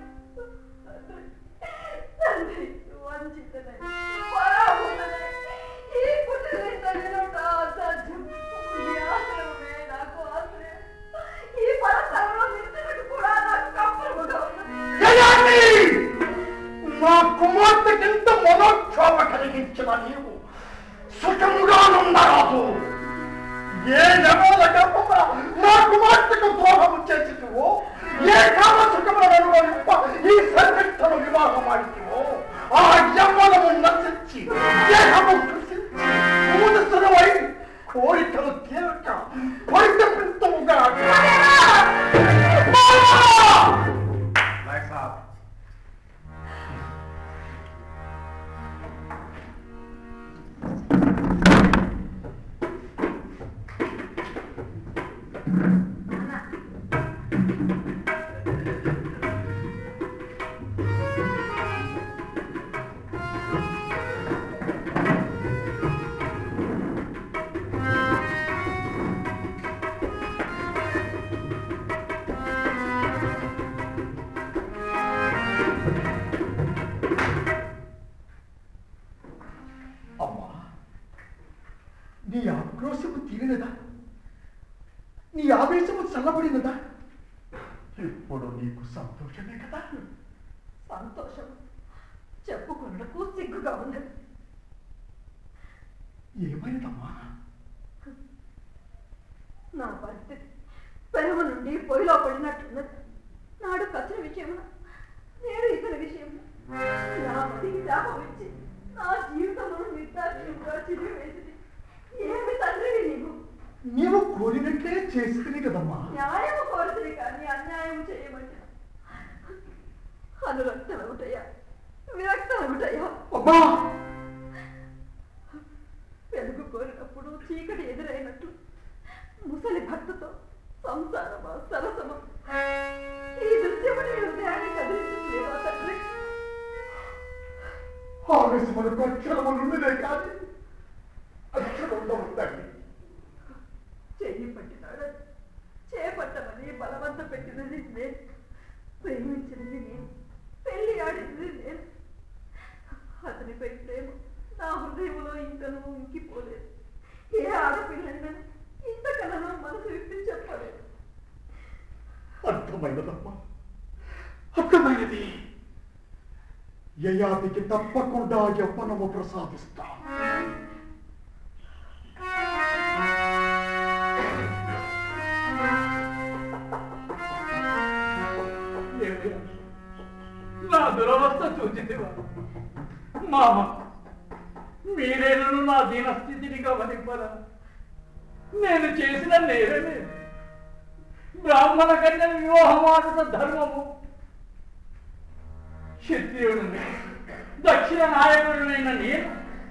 తండ్రి వంచితనై పరాభూతనై ఈ పుట్టిన తల్లిలోట అసాధ్యం ఈ ఆశ్రమమే నాకు ఆశ్రయం ఈ పరస్థలంలో నిలిచినట్టు కూడా నాకు కంపరముగా ఉన్నది యయాతి నా కుమార్తెకింత మనోక్షోభ కలిగించిన నీవు సుఖముగా నుండరాదు ఏ యమోల గర్భమున నా కుమార్తెకు ద్రోహము చేసిటివో ఏ కామ సుఖములను అనుభవింప ఈ సర్విత్తను వివాహం ఆడితివో ఆ యమ్మలము నశించి దేహము కృషించి మూదసురవై కోరికలు తీరక పరితపింతముగా అమ్మా నీ ఆక్రోశము తీరినదా నీ ఆవేశము చల్లబడినదా ఇప్పుడు నీకు సంతోషమే కదా సంతోషం చెప్పుకున్నకు సిగ్గుగా ఉన్నది ఏమైనదమ్మా నా పరిస్థితి పెరుగు నుండి పొయ్యిలో పడినట్టున్నది నాడు కసిన విషయమున నేడు ఇతర విషయమున నా మదికి శాపం ఇచ్చి నా జీవితంలో నిర్దాక్షిణ్యంగా చిరివేసింది ఏమి తండ్రివి నీవు నీవు కోరినట్లే చేస్తుంది కదమ్మా న్యాయము కోరుతుంది కానీ అన్యాయం చేయమంటే అనురక్తనవుటయ్యా విరక్తనవుటయ్యా అమ్మా చీకటి ఎదురైనట్లు ముసలి భర్తతో సంసారమా సరసమా ఈ దృశ్యము నీ హృదయాన్ని కదిలించలేవా తండ్రి ఆవేశములకు అక్షరములు ఉన్నదే కానీ అక్షరం ఉండవద్దండి చెయ్యి పట్టినాడని చేపట్టమని బలవంత పెట్టినది నేను ప్రేమించినది నేను పెళ్లి ఆడినది నేను అతనిపై ప్రేమ నా హృదయంలో ఇంకనూ ఇంకిపోలేదు ఏ ఆడపిల్లైనా ఇంతకనో మనసు విప్పి చెప్పలేదు అర్థమైనదమ్మా అర్థమైనది యయాతికి తప్పకుండా యవ్వనము ప్రసాదిస్తా ఏమయ్యా? నా దురవస్థ చూచితివా మామ మీరేనను నా దీనస్థితిని గమనింపరా నేను చేసిన నేరమే బ్రాహ్మణ కన్య వివాహమాడుట ధర్మము క్షత్రియుడిని దక్షిణ నాయకుడినైన నేను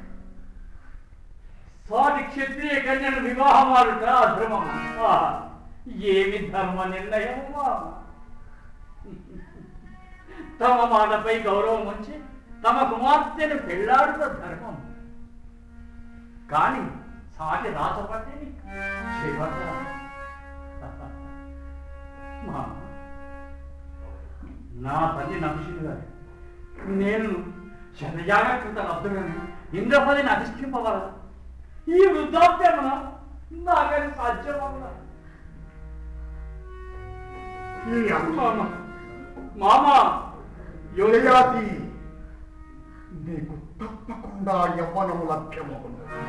సాటి క్షత్రియ కన్యను వివాహమాడుట అధర్మము ఆహా, ఏమి ధర్మ నిర్ణయము మామ తమ మాటపై గౌరవం ఉంచి తమ కుమార్తెను పెళ్ళాడుట ధర్మం కానీ సాటి రాసపట్టిని చేపడతారా? మా నా తల్లి నభిషుడు గారు నేను శతజాగృత లబ్ధులను ఇంద్రపదిని అధిష్ఠింపగలదు ఈ వృద్ధాప్యమున నాకని సాధ్యమవునా ఈ మామ మామ యయాతి నీకు తప్పకుండా యవ్వనము లభ్యమవును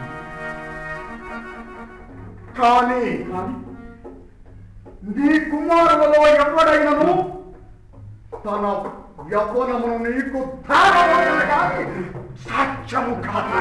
కానీ కానీ నీ కుమారులలో ఎవడైనను తన యవ్వనమును నీకు ధారవలను కానీ సాధ్యము కాదు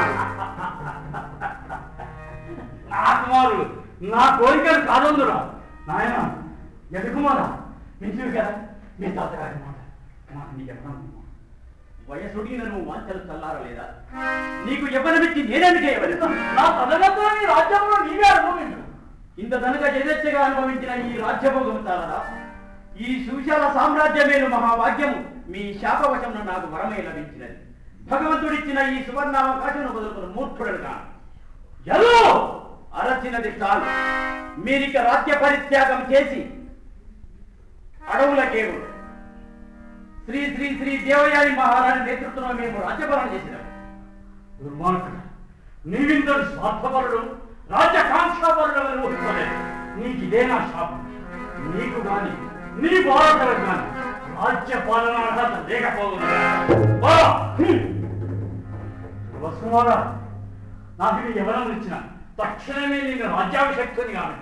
నా కుమారుడు నా కోరికలు కాదొందురా నాయన ఎదుకుమారా నిజం కదా మీ తాతగారి మాట నాకు నీ చెప్పడం వయసుడిన నువ్వు వాంఛలు చల్లారలేదా నీకు ఎవరినిచ్చి నేనేమి చేయవలేదు నా తదనంతర నీ రాజ్యంలో నీవే అనుభవించు ఇంత దనక యథేచ్ఛగా అనుభవించిన ఈ రాజ్యభోగం చాలదా ఈ సుశాల సామ్రాజ్యమేను మహాభాగ్యము మీ శాపవశమున నాకు వరమై లభించినది భగవంతుడిచ్చిన ఈ సువర్ణావకాశం బదులుకున్న మూర్ఖుడను కాను ఎలో అరచినది చాలు మీరిక రాజ్య పరిత్యాగం చేసి అడవులకేవు శ్రీ శ్రీ శ్రీ దేవయాని మహారాణి నేతృత్వంలో మేము రాజ్యపాలన చేసినాం దుర్మార్గుడు నీవింతటి స్వార్థపరుడు రాజ్యకాంక్షాపరుడు అని ఊహించలేదు నీకు ఇదే నా శాపం నీకు గాని నీ భారతలకు గాని రాజ్య పాలన అర్హత లేకపోతుంది వసుమారా నాకు నీ ఎవరన్నా ఇచ్చిన తక్షణమే నేను రాజ్యాభిషక్తుని కాను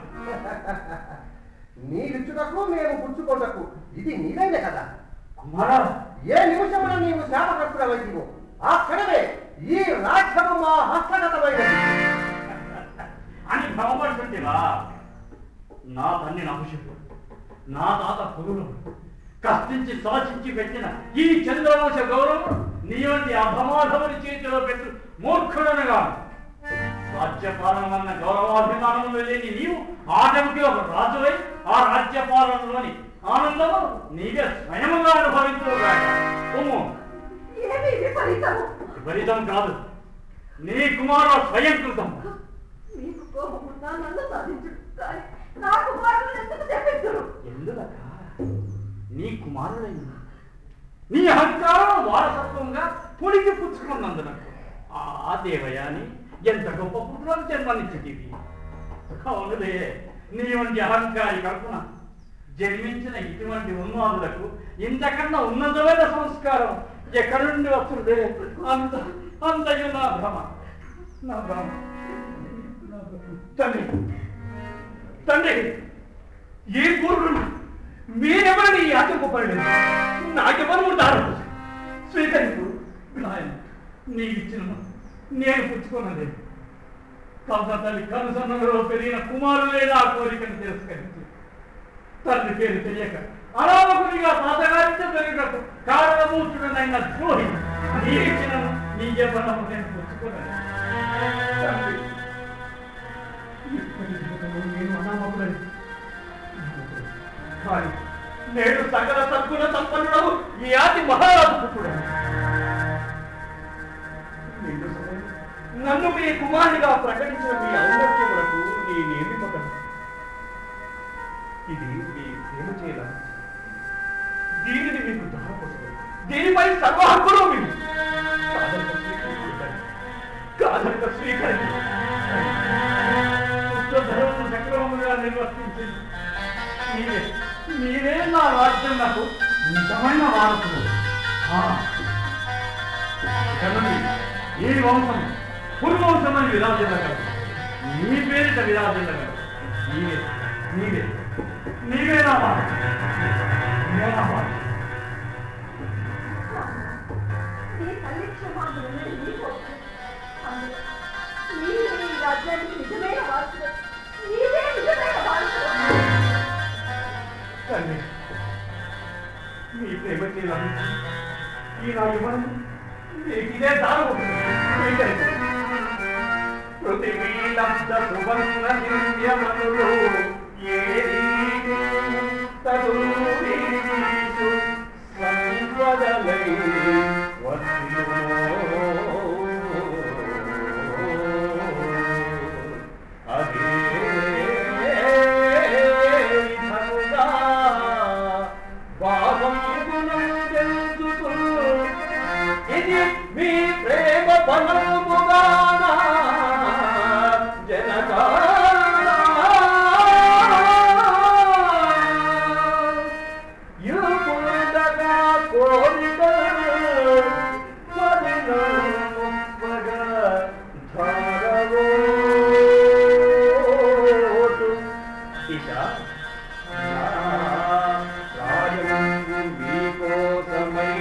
నీవిచ్చుటకు మేము పుచ్చుకోటకు ఇది నీదైన కదా కుమారా ఏ నిమిషమున నీవు శాపగ్రస్తుడవైతివో ఆ క్షణమే ఈ రాజ్యము మా హస్తగతమైనది అని భ్రమపడుతుంటేవా నా తన్ని నభుషుడు నా తాత పురుడు కష్టించి సాధించి పెట్టిన ఈ చంద్రవంశ గౌరవం నీ వంటి అధమాధముని చేతిలో పెట్టు మూర్ఖుడనగా రాజ్యపాలన అన్న గౌరవాభిమానంలో లేని నీవు ఆటమికి ఒక రాజువై ఆ రాజ్యపాలనలోని ఆనందము నీవే స్వయముగా అనుభవించు ఏమి విపరీతము విపరీతం కాదు నీ కుమారు స్వయంకృతం మీకు కోపం ఉన్నా నన్ను సాధించుడు కానీ నా కుమారులను ఎందుకు తెప్పించుడు ఎందులక నీ కుమారుడైన నీ అహంకారం వారసత్వంగా పొడిగి పుచ్చుకున్నందునకు ఆ దేవయాని ఎంత గొప్ప పుత్రులను జన్మనిచ్చితివి అవునులే నీ వంటి అహంకారి కల్పన జన్మించిన ఇటువంటి ఉన్మాదులకు ఇంతకన్నా ఉన్నతమైన సంస్కారం ఎక్కడి నుండి వస్తుందే అంత అంతయు నా భ్రమ నా భ్రమ నా భ్రమ. తండ్రి తండ్రి ఏ పూర్వుడు మీరెవరిని ఆటంకపడలేదు నాకెవరు ఉంటారు స్వీకరింపు నాయన నీవిచ్చిన నేను పుచ్చుకున్నది కాక తల్లి కనుసన్నలో పెరిగిన కుమారులే నా కోరికను తిరస్కరించి తండ్రి పేరు తెలియక అనామకునిగా తాతగారితో పెరిగినట్టు కారణమూర్చుడనైన ద్రోహి నీవిచ్చిన నీ యవ్వనము నేను పుచ్చుకున్నది తండ్రి సకల సద్గుణ సంపన్నుడవు ఈ ఆది మహారాజు పుత్రుడు నిండు సమయం నన్ను మీ కుమారునిగా ప్రకటించిన మీ ఔన్నత్యములకు నేనేమి మగను ఇది మీ ప్రేమ చేయాల దీనిని మీకు దారపోతుంది దీనిపై సర్వ హక్కులు మీకు కాదనక స్వీకరించండి ధర్మము సక్రమముగా నిర్వర్తించింది నీవే నీవే నా రాజ్యం నాకు నిజమైన వారసుడు ఆ. కనుని ఈ వంశం పురువంశమని విరాజిల్లగలదు నీ పేరిట విరాజిల్లగలదు నీవే నీవే నీవే నా వారసు నీవే నా వారసు నీ తల్లి క్షమాపణ ఉన్నది నీకు అందులో నీవే ఈ రాజ్యానికి నిజమైన వారసుడు నీవే నిజమైన వారసుడు తండ్రి మీ ప్రేమ చేయాలి ఈ నా యువనం మీకు ఇదే దారు పృథివీలంత సువర్ణ దివ్యమనులు ఏది తదురీసు సంపదలై వర్తిల్లుమో. అదే విధముగా భావం గుణం తెలుసుకు ఇది మీ ప్రేమ బలముగాన జనగా యుపుడగా కోరిక పరిణామగా ధారవోటు ఇక రాజమంగు మీకోసమై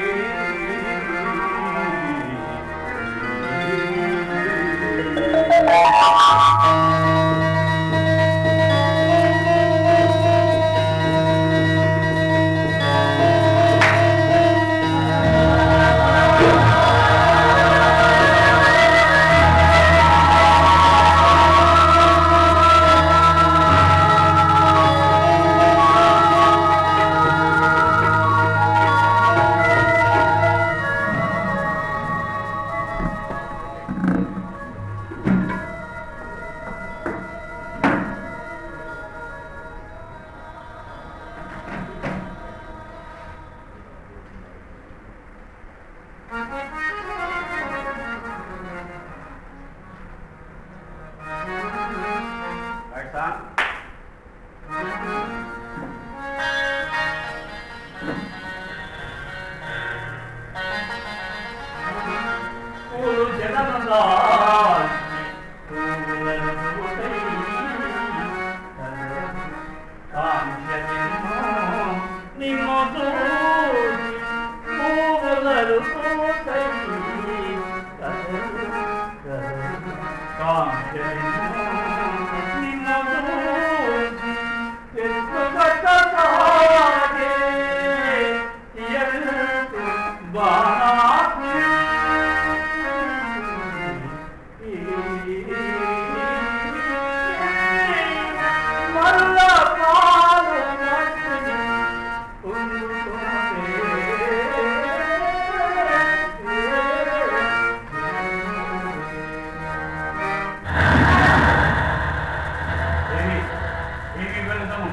ఏమి వెళదాము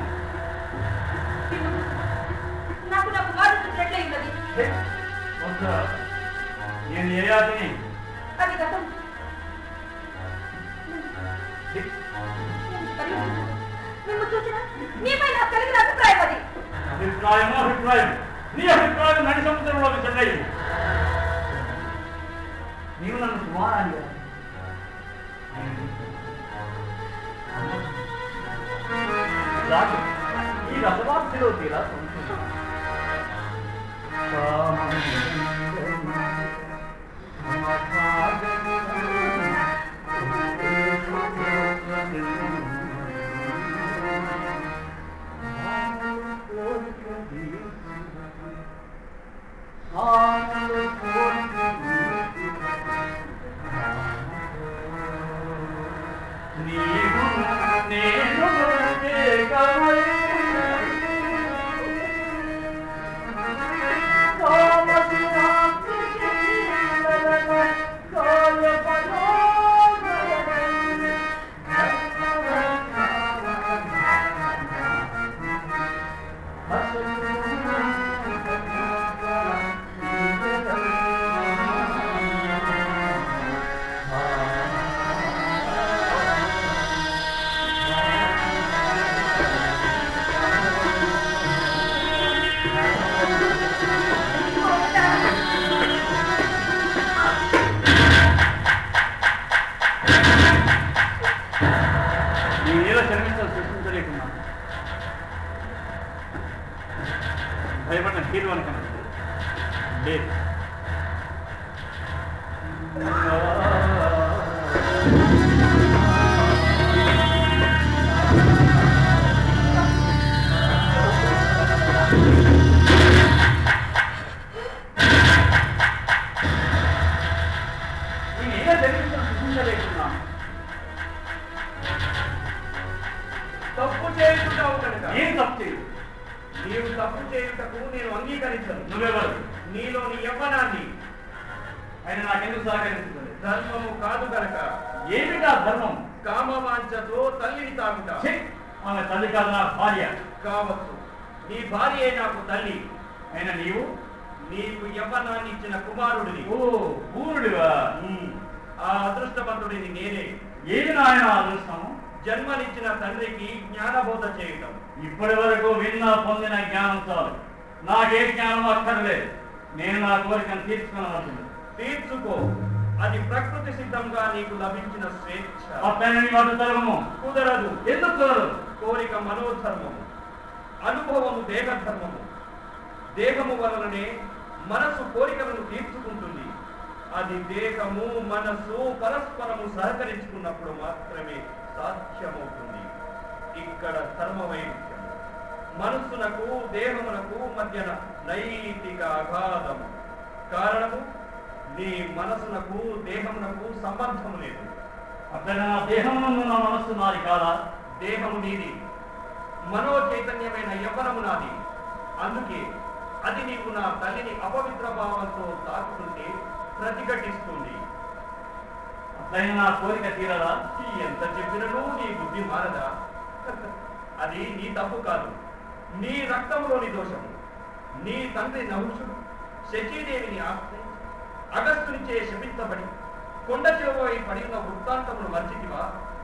నాకు నాకు వారసు పుట్టినట్లే ఉన్నది వద్దా నేను ఏ యాతిని అది గతం మిమ్ము చూసిన మీపై నాకు కలిగిన అభిప్రాయం అది అభిప్రాయమో అభిప్రాయం నీ అభిప్రాయం నడి సముద్రంలో చెన్నై నీవు నన్ను కుమారాన్ని ఈ రసవాప్తిలో తీరా సంతోషం. నీవు నేను భరించలేకున్నాను భయపడిన తీరు అనుకున్నాను లేదు నేనేదో జరిగిందో చూపించలేకున్నాను తప్పు చేయుచున్నావు కనుక ఏం తప్పు చేయదు నీవు తప్పు చేయుటకు నేను అంగీకరించను నువ్వెవరు నీలో నీ యవ్వనాన్ని ఆయన నాకెందుకు సహకరిస్తుంది ధర్మము కాదు కనుక ఏమిటా ధర్మం కామవాంఛతో తల్లిని తాగుట ఛీ! ఆమె తల్లి కాదు నా భార్య కావచ్చు నీ భార్యే నాకు తల్లి అయినా నీవు నీకు యవ్వనాన్ని ఇచ్చిన కుమారుడిని ఓ పూర్ణుడివా ఉమ్, ఆ అదృష్టవంతుడిని నేనే ఏది నాయన అదృష్టము జన్మనిచ్చిన తండ్రికి జ్ఞానబోధ చేయటం ఇప్పటి వరకు విన్నా పొందిన జ్ఞానం చాలు నాకే జ్ఞానం అక్కర్లేదు నేను నా కోరికను తీర్చుకున్నట్టు తీర్చుకో అది ప్రకృతి సిద్ధంగా నీకు లభించిన స్వేచ్ఛ అతని మాట తరము కుదరదు ఎందుకు కుదరదు కోరిక మనోధర్మము అనుభవము దేహధర్మము దేహము వలననే మనసు కోరికలను తీర్చుకుంటుంది అది దేహము మనసు పరస్పరము సహకరించుకున్నప్పుడు మాత్రమే సాధ్యమవుతుంది ఇక్కడ ధర్మ వైరుధ్యం మనస్సునకు దేహమునకు మధ్యన నైతిక అగాధము కారణము నీ మనసునకు దేహమునకు సంబంధం లేదు అతని నా దేహమునందు నా మనస్సు నాది కాదా దేహము నీది మనో చైతన్యమైన యవ్వనము నాది అందుకే అది నీకు నా తల్లిని అపవిత్ర భావంతో తాకుతుంటే ప్రతిఘటిస్తుంది అతని నా కోరిక తీరదా ఎంత చెప్పినను నీ బుద్ధి మారదా అది నీ తప్పు కాదు నీ రక్తంలోని దోషము నీ తండ్రి నహుషుడు శచీదేవిని ఆశ్రయించి అగస్తునిచే శపించబడి కొండ చెరువుపై పడి ఉన్న వృత్తాంతమును మర్చితివా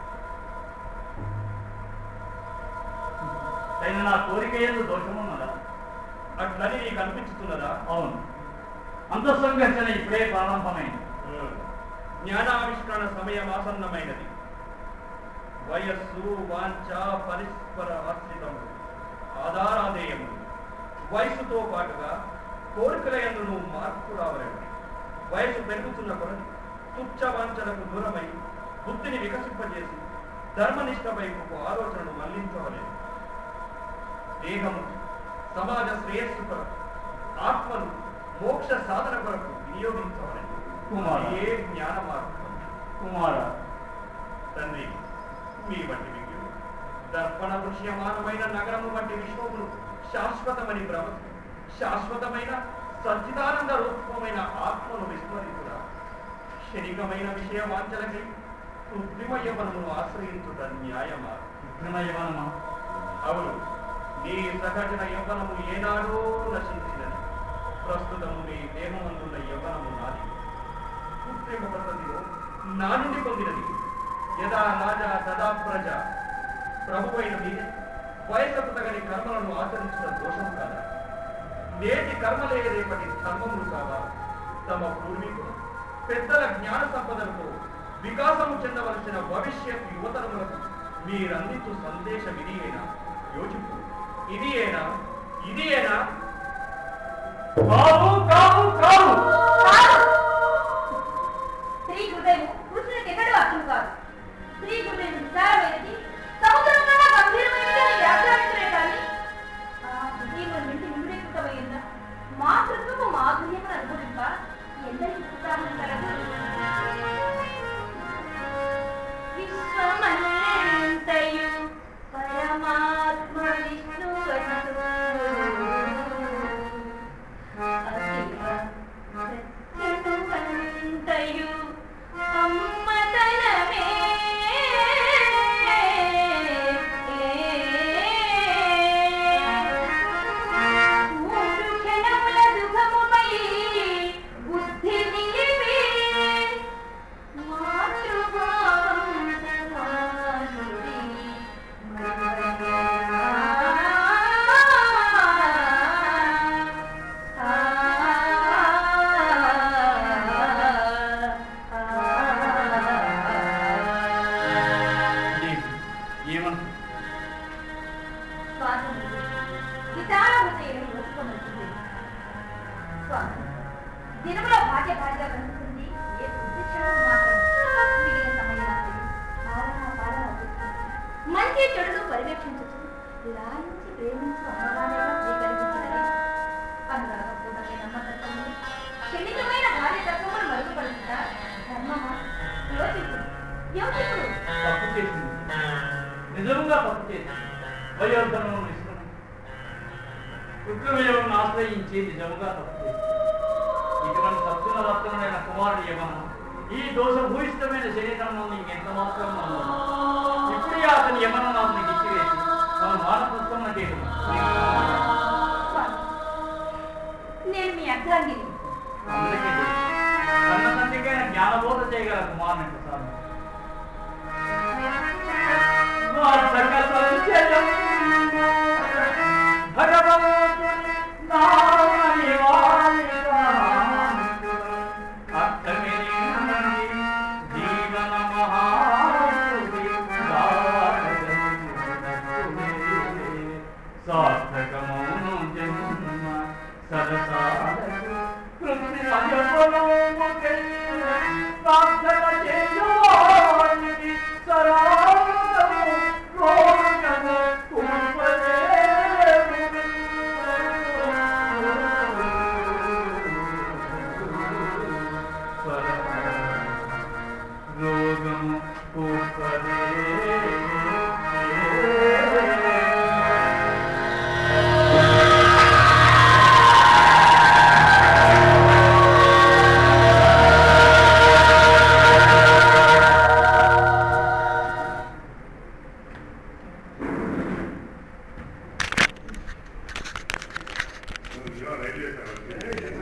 అయిన నా కోరిక ఏదో దోషమున్నదా అట్లని నీకు అనిపించుతున్నదా అవును అంత సంఘర్షణ ఇప్పుడే ప్రారంభమైంది జ్ఞానావిష్కరణ సమయం ఆసన్నమైనది వయస్సు వాంఛ పరస్పర ఆశ్రితము ఆధారాధేయములు వయసుతో పాటుగా కోరికల యందును మార్పు రావలేదు వయసు పెరుగుతున్న కొలది తుచ్చ వాంఛలకు దూరమై బుద్ధిని వికసింపజేసి ధర్మనిష్ట వైపుకు ఆలోచనను మళ్లించవలేదు దేహము సమాజ శ్రేయస్సు కొరకు ఆత్మను మోక్ష సాధన కొరకు వినియోగించవలేదు కుమార. ఏ జ్ఞాన మార్గం కుమార తండ్రి మీ వంటి విజ్ఞులు దర్పణ దృశ్యమానమైన నగరము వంటి విశ్వములు శాశ్వతమని భ్రమ శాశ్వతమైన సచ్చిదానంద రూపమైన ఆత్మను విస్మరించురా క్షణికమైన విషయ వాంఛలకై కృత్రిమ యవనమును ఆశ్రయించుట న్యాయమా కృత్రిమ యవనమా అవును నీ సహజన యవ్వనము ఏనాడో నశించినది ప్రస్తుతము నీ దేహమందున్న యవ్వనము నాది కృత్రిమ పద్ధతిలో నా నుండి పొందినది యదా రాజా తదా ప్రజ ప్రభువైన మీరే వయసకు తగని కర్మలను ఆచరించిన దోషం కాదా నేటి కర్మలే రేపటి ధర్మములు కావా తమ పూర్వీకులు పెద్దల జ్ఞాన సంపదలతో వికాసము చెందవలసిన భవిష్యత్ యువతరములకు మీరందించు సందేశం ఇది అయినా యోచింపు ఇది అయినా ఇది అయినా కాదు కాదు కాదు స్త్రీ హృదయం పురుషునికి ఎన్నడూ అర్థం కాదు స్త్రీ హృదయం విశాలమైనది సముద్రం కన్నా గంభీరమైనది అని వ్యాఖ్యానించలే కానీ ఆ హృదయం నుండి నిండికృతమైన మాతృత్వపు మాధుర్యమును అనుభవింప ఎందరికి ఉత్సాహం కలదు విశ్వమంతయు పరమాత్మ విష్ణువస్తు అఖిల మంచి చెడును పర్యవేక్షించచ్చు లాలించి ప్రేమించు అమ్మగానే స్వీకరించాలి అనురాగపూర్ణమైన నమ్మకత్వము క్షణికమైన భార్యతత్వమును మరుగుపడుతున్న ధర్మమా యోచిపు యోచిపుడు తప్పు చేసింది నిజంగా తప్పు చేసింది వయోధనము విశ్రమం పుత్రవియోగం ఆశ్రయించి నిజముగా తప్పు చేసింది ఇటువంటి తప్పున వర్తనమైన కుమారుడు యమన ఈ దోష భూయిష్టమైన శరీరం నుండి ఇంకెంత మాత్రం ఉండదు. ఇప్పుడే అతని యమననాథుని గిచ్చివేసి మన మానసత్వం చేయడం స్వామి, నేను మీ అర్ధాంగిని అందుకే కన్న తండ్రికైన జ్ఞానబోధ చేయగల కుమారుని ప్రసాదం వార్ధక సంచయం భగవంతుని నామనివారిత. అర్థమిరిగినది జీవన మహాసుడి సార్థకమౌను జన్మ సరసాలకు కృతి అజపలోముకై ప్రార్థన చేయువానికి సరాగము రోగము రోగము కూర్పదే ఇలా రైట్ చేశారు